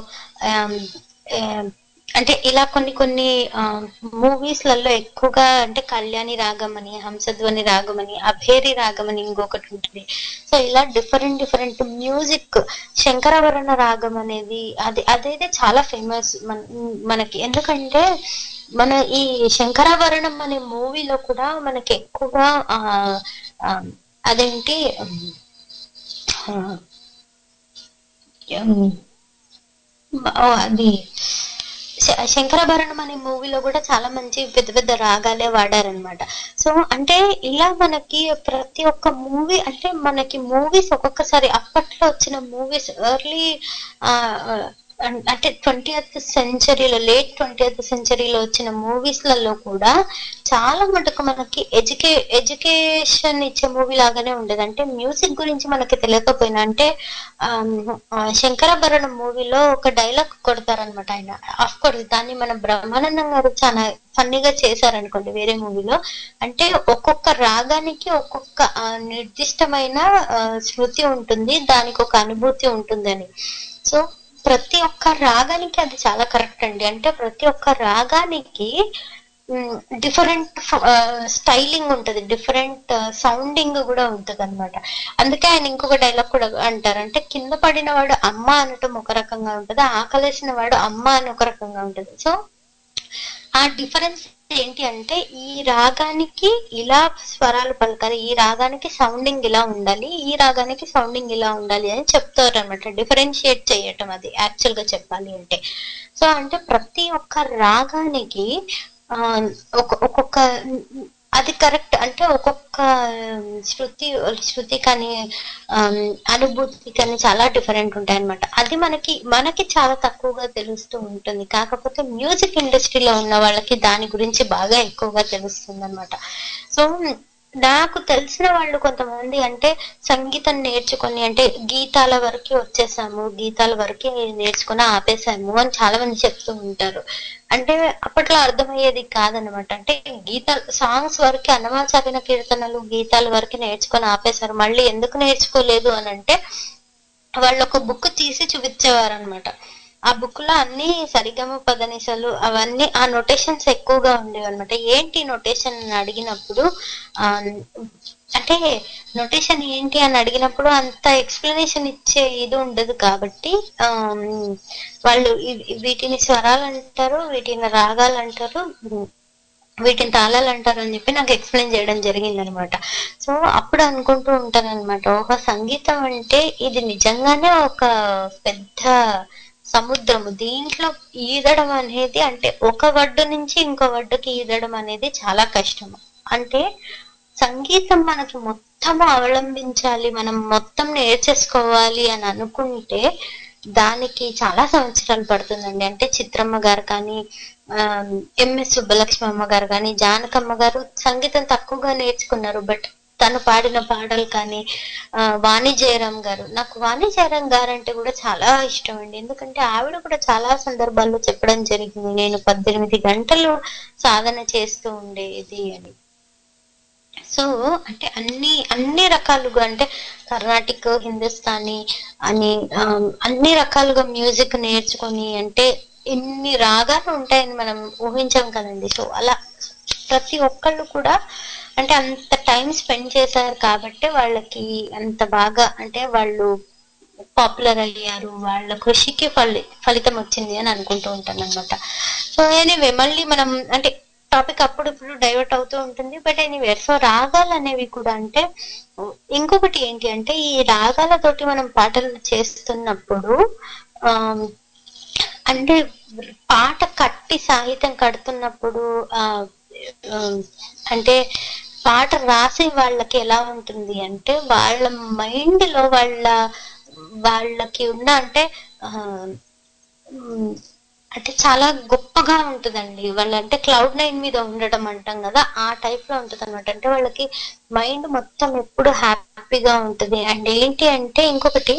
అంటే ఇలా కొన్ని కొన్ని మూవీస్ లలో ఎక్కువగా అంటే కళ్యాణి రాగం అని హంసధ్వని రాగం అని అభేరి రాగం అని ఇంకొకటి ఉంటుంది సో ఇలా డిఫరెంట్ డిఫరెంట్ మ్యూజిక్ శంకరవరణ రాగం అనేది అది అదైతే చాలా ఫేమస్ మన మనకి ఎందుకంటే మన ఈ శంకరాభరణం అనే మూవీలో కూడా మనకి ఎక్కువగా ఆ ఆ, అదేంటి ఆ, ఉమ్, ఓ, అది శ- శంకరాభరణం అనే మూవీలో కూడా చాలా మంచి పెద్ద పెద్ద రాగాలే వాడారనమాట సో అంటే ఇలా మనకి ప్రతి ఒక్క మూవీ అంటే మనకి మూవీస్ ఒక్కొక్కసారి అప్పట్లో వచ్చిన మూవీస్ ఎర్లీ అంటే ట్వంటీ సెంచరీలో లేట్ ట్వంటీ సెంచరీలో వచ్చిన మూవీస్ లలో కూడా చాలా మటుకు మనకి ఎడ్యుకే ఎడ్యుకేషన్ ఇచ్చే మూవీ లాగానే ఉండేది అంటే మ్యూజిక్ గురించి మనకి తెలియకపోయినా అంటే ఆమ్, ఆ, శంకరాభరణం మూవీలో ఒక డైలాగ్ కొడతారనమాట ఆయన ఆఫ్ కోర్స్ దాన్ని మన బ్రహ్మానందం గారు చాలా ఫన్నీగా చేశారనుకోండి వేరే మూవీలో అంటే ఒక్కొక్క రాగానికి ఒక్కొక్క ఆ, నిర్దిష్టమైన ఆ, శృతి ఉంటుంది దానికి ఒక అనుభూతి ఉంటుంది అని సో ప్రతి ఒక్క రాగానికి అది చాలా కరెక్ట్ అండి అంటే ప్రతి ఒక్క రాగానికి డిఫరెంట్ స్టైలింగ్ ఉంటది డిఫరెంట్ సౌండింగ్ కూడా ఉంటది అనమాట అందుకే ఆయన ఇంకొక డైలాగ్ కూడా అంటారు అంటే కింద పడిన వాడు అమ్మ అనటం ఒక రకంగా ఉంటది ఆకలేసిన వాడు అమ్మ అని ఒక రకంగా ఉంటది సో ఆ డిఫరెన్స్ ఏంటి అంటే ఈ రాగానికి ఇలా స్వరాలు పలకాలి ఈ రాగానికి సౌండింగ్ ఇలా ఉండాలి ఈ రాగానికి సౌండింగ్ ఇలా ఉండాలి అని చెప్తారు అనమాట డిఫరెన్షియేట్ చేయటం అది యాక్చువల్ గా చెప్పాలి అంటే సో అంటే ప్రతి ఒక్క రాగానికి ఆ ఒక ఒక్కొక్క అది కరెక్ట్ అంటే ఒక్కొక్క శృతి శృతి కానీ ఆమ్, అనుభూతి కానీ చాలా డిఫరెంట్ ఉంటాయి అనమాట అది మనకి మనకి చాలా తక్కువగా తెలుస్తూ ఉంటుంది కాకపోతే మ్యూజిక్ ఇండస్ట్రీలో ఉన్న వాళ్ళకి దాని గురించి బాగా ఎక్కువగా తెలుస్తుంది అనమాట సో నాకు తెలిసిన వాళ్ళు కొంతమంది అంటే సంగీతం నేర్చుకొని అంటే గీతాల వరకు వచ్చేసాము గీతాల వరకు నేర్చుకుని ఆపేసాము అని చాలా మంది చెప్తూ ఉంటారు అంటే అప్పట్లో అర్థమయ్యేది కాదనమాట అంటే గీత సాంగ్స్ వరకు అన్నమాచారిన కీర్తనలు గీతాల వరకు నేర్చుకొని ఆపేశారు మళ్ళీ ఎందుకు నేర్చుకోలేదు అని అంటే వాళ్ళు ఒక బుక్ తీసి చూపించేవారు అనమాట ఆ బుక్ లో అన్ని సరిగమ పదనిసలు అవన్నీ ఆ నొటేషన్స్ ఎక్కువగా ఉండేవి అనమాట ఏంటి నొటేషన్ అని అడిగినప్పుడు ఆ, అంటే నొటేషన్ ఏంటి అని అడిగినప్పుడు అంత ఎక్స్ప్లెనేషన్ ఇచ్చే ఇది ఉండదు కాబట్టి ఆమ్, వాళ్ళు ఇవి- వీటిని స్వరాలు అంటారు వీటిని రాగాలు అంటారు వీటిని తాళాలు అంటారు అని చెప్పి నాకు ఎక్స్ప్లెయిన్ చేయడం జరిగింది అనమాట సో అప్పుడు అనుకుంటూ ఉంటాను అనమాట ఒక సంగీతం అంటే ఇది నిజంగానే ఒక పెద్ద సముద్రము దీంట్లో ఈదడం అనేది అంటే ఒక వడ్డు నుంచి ఇంకో వడ్డుకి ఈదడం అనేది చాలా కష్టము అంటే సంగీతం మనకి మొత్తం అవలంబించాలి మనం మొత్తం నేర్చేసుకోవాలి అని అనుకుంటే దానికి చాలా సంవత్సరాలు పడుతుందండి అంటే చిత్రమ్మ గారు కానీ ఎంఎస్ సుబ్బలక్ష్మి అమ్మ గారు కానీ జానకమ్మ గారు సంగీతం తక్కువగా నేర్చుకున్నారు బట్ తను పాడిన పాటలు కానీ ఆ, వాణి జయరాం గారు నాకు వాణి జయరాం గారు అంటే కూడా చాలా ఇష్టం అండి ఎందుకంటే ఆవిడ కూడా చాలా సందర్భాల్లో చెప్పడం జరిగింది నేను పద్దెనిమిది గంటలు సాధన చేస్తూ ఉండేది అని సో అంటే అన్ని అన్ని రకాలుగా అంటే కర్ణాటిక్ హిందుస్థానీ అని ఆ, అన్ని రకాలుగా మ్యూజిక్ నేర్చుకొని అంటే ఇన్ని రాగాలు ఉంటాయని మనం ఊహించాం కదండి సో అలా ప్రతి ఒక్కళ్ళు కూడా అంటే అంత టైం స్పెండ్ చేశారు కాబట్టి వాళ్ళకి అంత బాగా అంటే వాళ్ళు పాపులర్ అయ్యారు వాళ్ళ కృషికి ఫలి ఫలితం వచ్చింది అని అనుకుంటూ ఉంటాను అనమాట సో ఎనీవే మళ్ళీ మనం అంటే టాపిక్ అప్పుడు ఇప్పుడు డైవర్ట్ అవుతూ ఉంటుంది బట్ ఎనీవే సో రాగాలు అనేవి కూడా అంటే ఇంకొకటి ఏంటి అంటే ఈ రాగాలతోటి మనం పాటలు చేస్తున్నప్పుడు ఆమ్, అంటే పాట కట్టి సాహిత్యం కడుతున్నప్పుడు ఆ ఆమ్, అంటే పాట రాసే వాళ్ళకి ఎలా ఉంటుంది అంటే వాళ్ళ మైండ్ లో వాళ్ళ వాళ్ళకి ఉన్న అంటే ఆ, ఉమ్, అంటే చాలా గొప్పగా ఉంటుందండి వాళ్ళ అంటే క్లౌడ్ నైన్ మీద ఉండడం అంటాం కదా ఆ టైప్ లో ఉంటుంది అనమాట అంటే వాళ్ళకి మైండ్ మొత్తం ఎప్పుడు హ్యాపీగా ఉంటుంది అండ్ ఏంటి అంటే ఇంకొకటి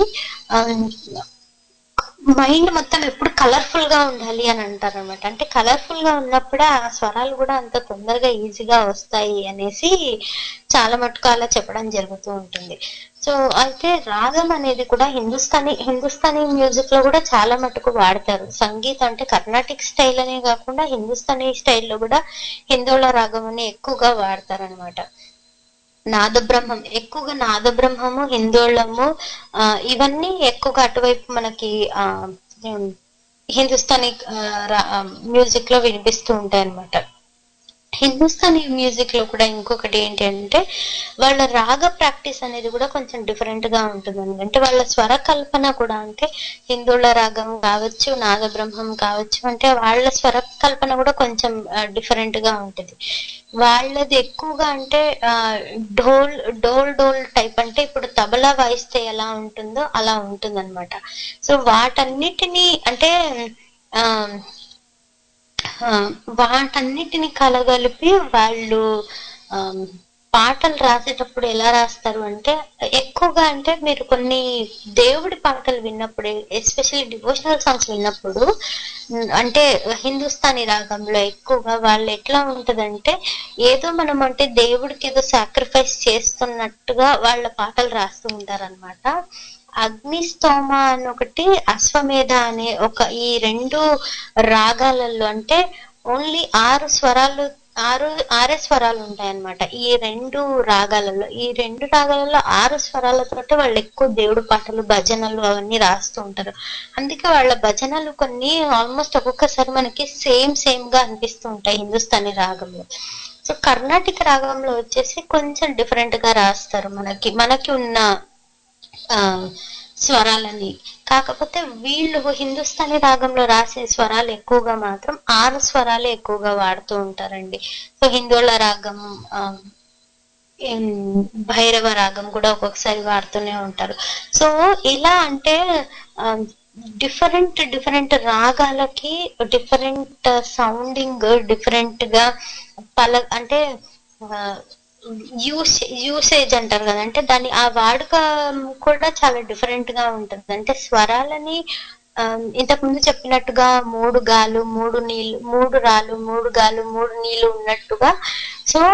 మైండ్ మొత్తం ఎప్పుడు కలర్ఫుల్ గా ఉండాలి అని అంటారు అనమాట అంటే కలర్ఫుల్ గా ఉన్నప్పుడే ఆ స్వరాలు కూడా అంత తొందరగా ఈజీగా వస్తాయి అనేసి చాలా మటుకు అలా చెప్పడం జరుగుతూ ఉంటుంది సో అయితే రాగం అనేది కూడా హిందుస్థానీ హిందుస్థానీ మ్యూజిక్ లో కూడా చాలా మటుకు వాడతారు సంగీతం అంటే కర్ణాటిక్ స్టైల్ అనే కాకుండా హిందుస్థానీ స్టైల్లో కూడా హిందోళ రాగం అని ఎక్కువగా వాడతారు అనమాట నాదబ్రహ్మం ఎక్కువగా నాదబ్రహ్మము హిందోళము ఆ, ఇవన్నీ ఎక్కువగా అటువైపు మనకి ఆ ఉమ్, హిందుస్థానీ మ్యూజిక్ లో వినిపిస్తూ ఉంటాయి అన్నమాట హిందుస్థానీ మ్యూజిక్ లో కూడా ఇంకొకటి ఏంటి అంటే వాళ్ళ రాగ ప్రాక్టీస్ అనేది కూడా కొంచెం డిఫరెంట్ గా ఉంటుంది అంటే వాళ్ళ స్వర కల్పన కూడా అంటే హిందువుల రాగం కావచ్చు నాదబ్రహ్మం కావచ్చు అంటే వాళ్ళ స్వర కల్పన కూడా కొంచెం డిఫరెంట్ గా ఉంటుంది వాళ్ళది ఎక్కువగా అంటే ఆ, డోల్ డోల్ డోల్ టైప్ అంటే ఇప్పుడు తబలా వాయిస్తే ఎలా ఉంటుందో అలా ఉంటుంది సో వాటన్నిటిని అంటే ఆ ఆ, వాటన్నిటిని కలగలిపి వాళ్ళు ఆ, పాటలు రాసేటప్పుడు ఎలా రాస్తారు అంటే ఎక్కువగా అంటే మీరు కొన్ని దేవుడి పాటలు విన్నప్పుడు ఎస్పెషల్లీ డివోషనల్ సాంగ్స్ విన్నప్పుడు ఉమ్, అంటే హిందుస్థానీ రాగంలో ఎక్కువగా వాళ్ళు ఎట్లా ఉంటదంటే ఏదో మనం అంటే దేవుడికి ఏదో సాక్రిఫైస్ చేస్తున్నట్టుగా వాళ్ళ పాటలు రాస్తూ ఉంటారన్నమాట అగ్నిస్తోమ అని ఒకటి అశ్వమేధ అనే ఒక ఈ రెండు రాగాలలో అంటే ఓన్లీ ఆరు స్వరాలు ఆరు ఆరే స్వరాలు ఉంటాయన్నమాట ఈ రెండు రాగాలలో ఈ రెండు రాగాలలో ఆరు స్వరాలతోటి వాళ్ళు ఎక్కువ దేవుడు పాటలు భజనలు అవన్నీ రాస్తూ ఉంటారు అందుకే వాళ్ళ భజనలు కొన్ని ఆల్మోస్ట్ ఒక్కొక్కసారి మనకి సేమ్ సేమ్ గా అనిపిస్తూ ఉంటాయి హిందుస్థానీ రాగంలో సో కర్ణాటక రాగంలో వచ్చేసి కొంచెం డిఫరెంట్ గా రాస్తారు మనకి మనకి ఉన్న ఆ స్వరాలని కాకపోతే వీళ్ళు హిందుస్థానీ రాగంలో రాసే స్వరాలు ఎక్కువగా మాత్రం ఆరు స్వరాలు ఎక్కువగా వాడుతూ ఉంటారండి సో హిందోళ రాగం ఆ, ఏం, భైరవ రాగం కూడా ఒక్కొక్కసారి వాడుతూనే ఉంటారు సో ఇలా అంటే డిఫరెంట్ డిఫరెంట్ రాగాలకి డిఫరెంట్ సౌండింగ్ డిఫరెంట్ గా పల అంటే యూస్ యూసేజ్ అంటారు కదా అంటే దాని ఆ వాడుక కూడా చాలా డిఫరెంట్ గా ఉంటుంది అంటే స్వరాలని ఆ, ఇంతకు ముందు చెప్పినట్టుగా మూడు గాలు మూడు నీళ్ళు మూడు రాళ్ళు మూడు గాలు మూడు నీళ్ళు ఉన్నట్టుగా సో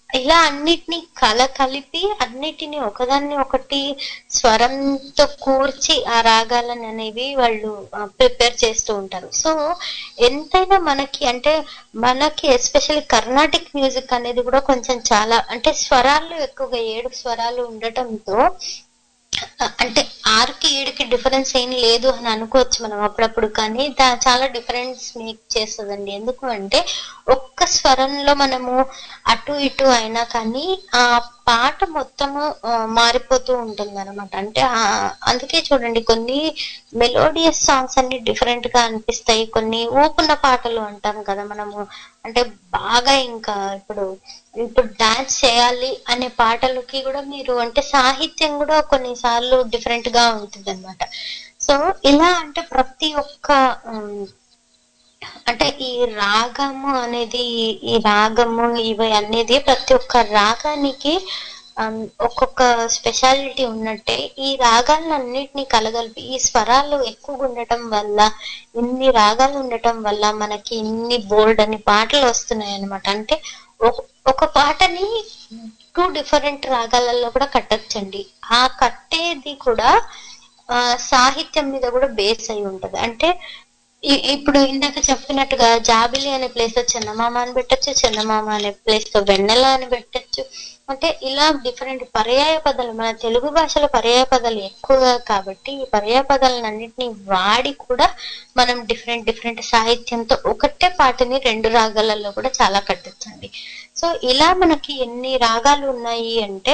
ఇలా అన్నిటినీ కల కలిపి అన్నిటిని ఒకదాన్ని ఒకటి స్వరంతో కూర్చి ఆ రాగాలను అనేవి వాళ్ళు ప్రిపేర్ చేస్తూ ఉంటారు సో ఎంతైనా మనకి అంటే మనకి ఎస్పెషల్లీ కర్ణాటిక్ మ్యూజిక్ అనేది కూడా కొంచెం చాలా అంటే స్వరాలు ఎక్కువగా ఏడు స్వరాలు ఉండటంతో అ- అంటే ఆరుకి ఏడుకి డిఫరెన్స్ ఏం లేదు అని అనుకోవచ్చు మనం అప్పుడప్పుడు కానీ దా చాలా డిఫరెన్స్ మేక్ చేస్తుందండి ఎందుకు అంటే ఒక్క స్వరంలో మనము అటు ఇటు అయినా కానీ ఆ పాట మొత్తము ఆ, మారిపోతూ ఉంటుంది అనమాట అంటే ఆ, అందుకే చూడండి కొన్ని మెలోడియస్ సాంగ్స్ అన్ని డిఫరెంట్ గా అనిపిస్తాయి కొన్ని ఊపున్న పాటలు అంటాం కదా మనము అంటే బాగా ఇంకా ఇప్పుడు ఇప్పుడు డాన్స్ చేయాలి అనే పాటలకి కూడా మీరు అంటే సాహిత్యం కూడా కొన్నిసార్లు డిఫరెంట్ గా ఉంటుంది అనమాట సో ఇలా అంటే ప్రతి ఒక్క ఉమ్, అంటే ఈ రాగము అనేది ఈ- ఈ రాగము ఇవి అనేది ప్రతి ఒక్క రాగానికి ఆమ్, ఒక్కొక్క స్పెషాలిటీ ఉన్నట్టే ఈ రాగాలన్నిటినీ కలగలిపి ఈ స్వరాలు ఎక్కువగా ఉండటం వల్ల ఇన్ని రాగాలు ఉండటం వల్ల మనకి ఇన్ని బోల్డ్ అని పాటలు వస్తున్నాయి అన్నమాట అంటే ఒక- ఒక పాటని టూ డిఫరెంట్ రాగాలలో కూడా కట్టచ్చండి ఆ కట్టేది కూడా ఆ సాహిత్యం మీద కూడా బేస్ అయి ఉంటది అంటే ఇ- ఇప్పుడు ఇందాక చెప్పినట్టుగా జాబిలి అనే ప్లేస్ లో చందమామ అని పెట్టచ్చు చందమామ అనే ప్లేస్ లో వెన్నెల అని పెట్టచ్చు అంటే ఇలా డిఫరెంట్ పర్యాయ పదాలు మన తెలుగు భాషలో పర్యాయ పదాలు ఎక్కువగా కాబట్టి ఈ పర్యాయ పదాలన్నింటినీ వాడి కూడా మనం డిఫరెంట్ డిఫరెంట్ సాహిత్యంతో ఒకటే పాటని రెండు రాగాలలో కూడా చాలా కట్టచ్చండి సో ఇలా మనకి ఎన్ని రాగాలు ఉన్నాయి అంటే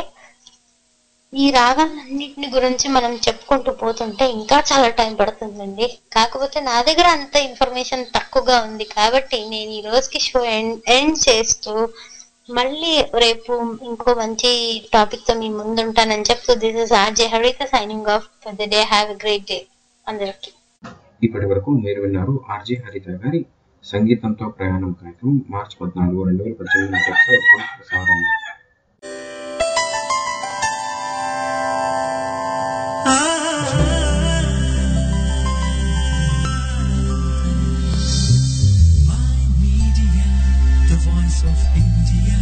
ఈ రాగాలన్నింటిని గురించి మనం చెప్పుకుంటూ పోతుంటే ఇంకా చాలా టైం పడుతుందండి కాకపోతే నా దగ్గర అంత ఇన్ఫర్మేషన్ తక్కువగా ఉంది కాబట్టి నేను ఈ రోజుకి షో ఎండ్ చేస్తూ మళ్ళీ రేపు ఇంకో మంచి టాపిక్ తో మీ ముందుంటానని చెప్తూ this is RJ Haritha signing off for the day have a great day అందరికి ఇప్పటి వరకు మీరు విన్నారు ఆర్జే హరిత గారి సంగీతంతో ప్రయాణం కార్యక్రమం మార్చి పద్నాలుగు రెండు వేల పద్దెనిమిది నాటి ఎపిసోడ్ ప్రసారం Media, the voice of India.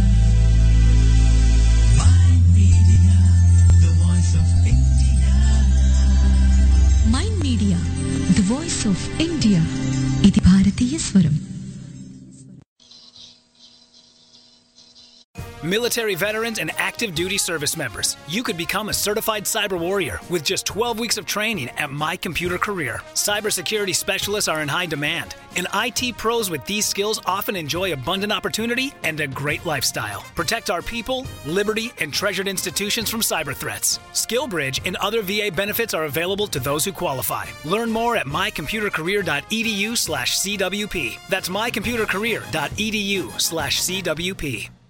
My media, the voice of India. Mind Media the voice of India ఇది భారతీయ స్వరం Military veterans and active duty service members, you could become a certified cyber warrior with just 12 weeks of training at My Computer Career. Cybersecurity specialists are in high demand, and IT pros with these skills often enjoy abundant opportunity and a great lifestyle. Protect our people, liberty, and treasured institutions from cyber threats. SkillBridge and other VA benefits are available to those who qualify. Learn more at mycomputercareer.edu slash CWP. That's mycomputercareer.edu slash CWP.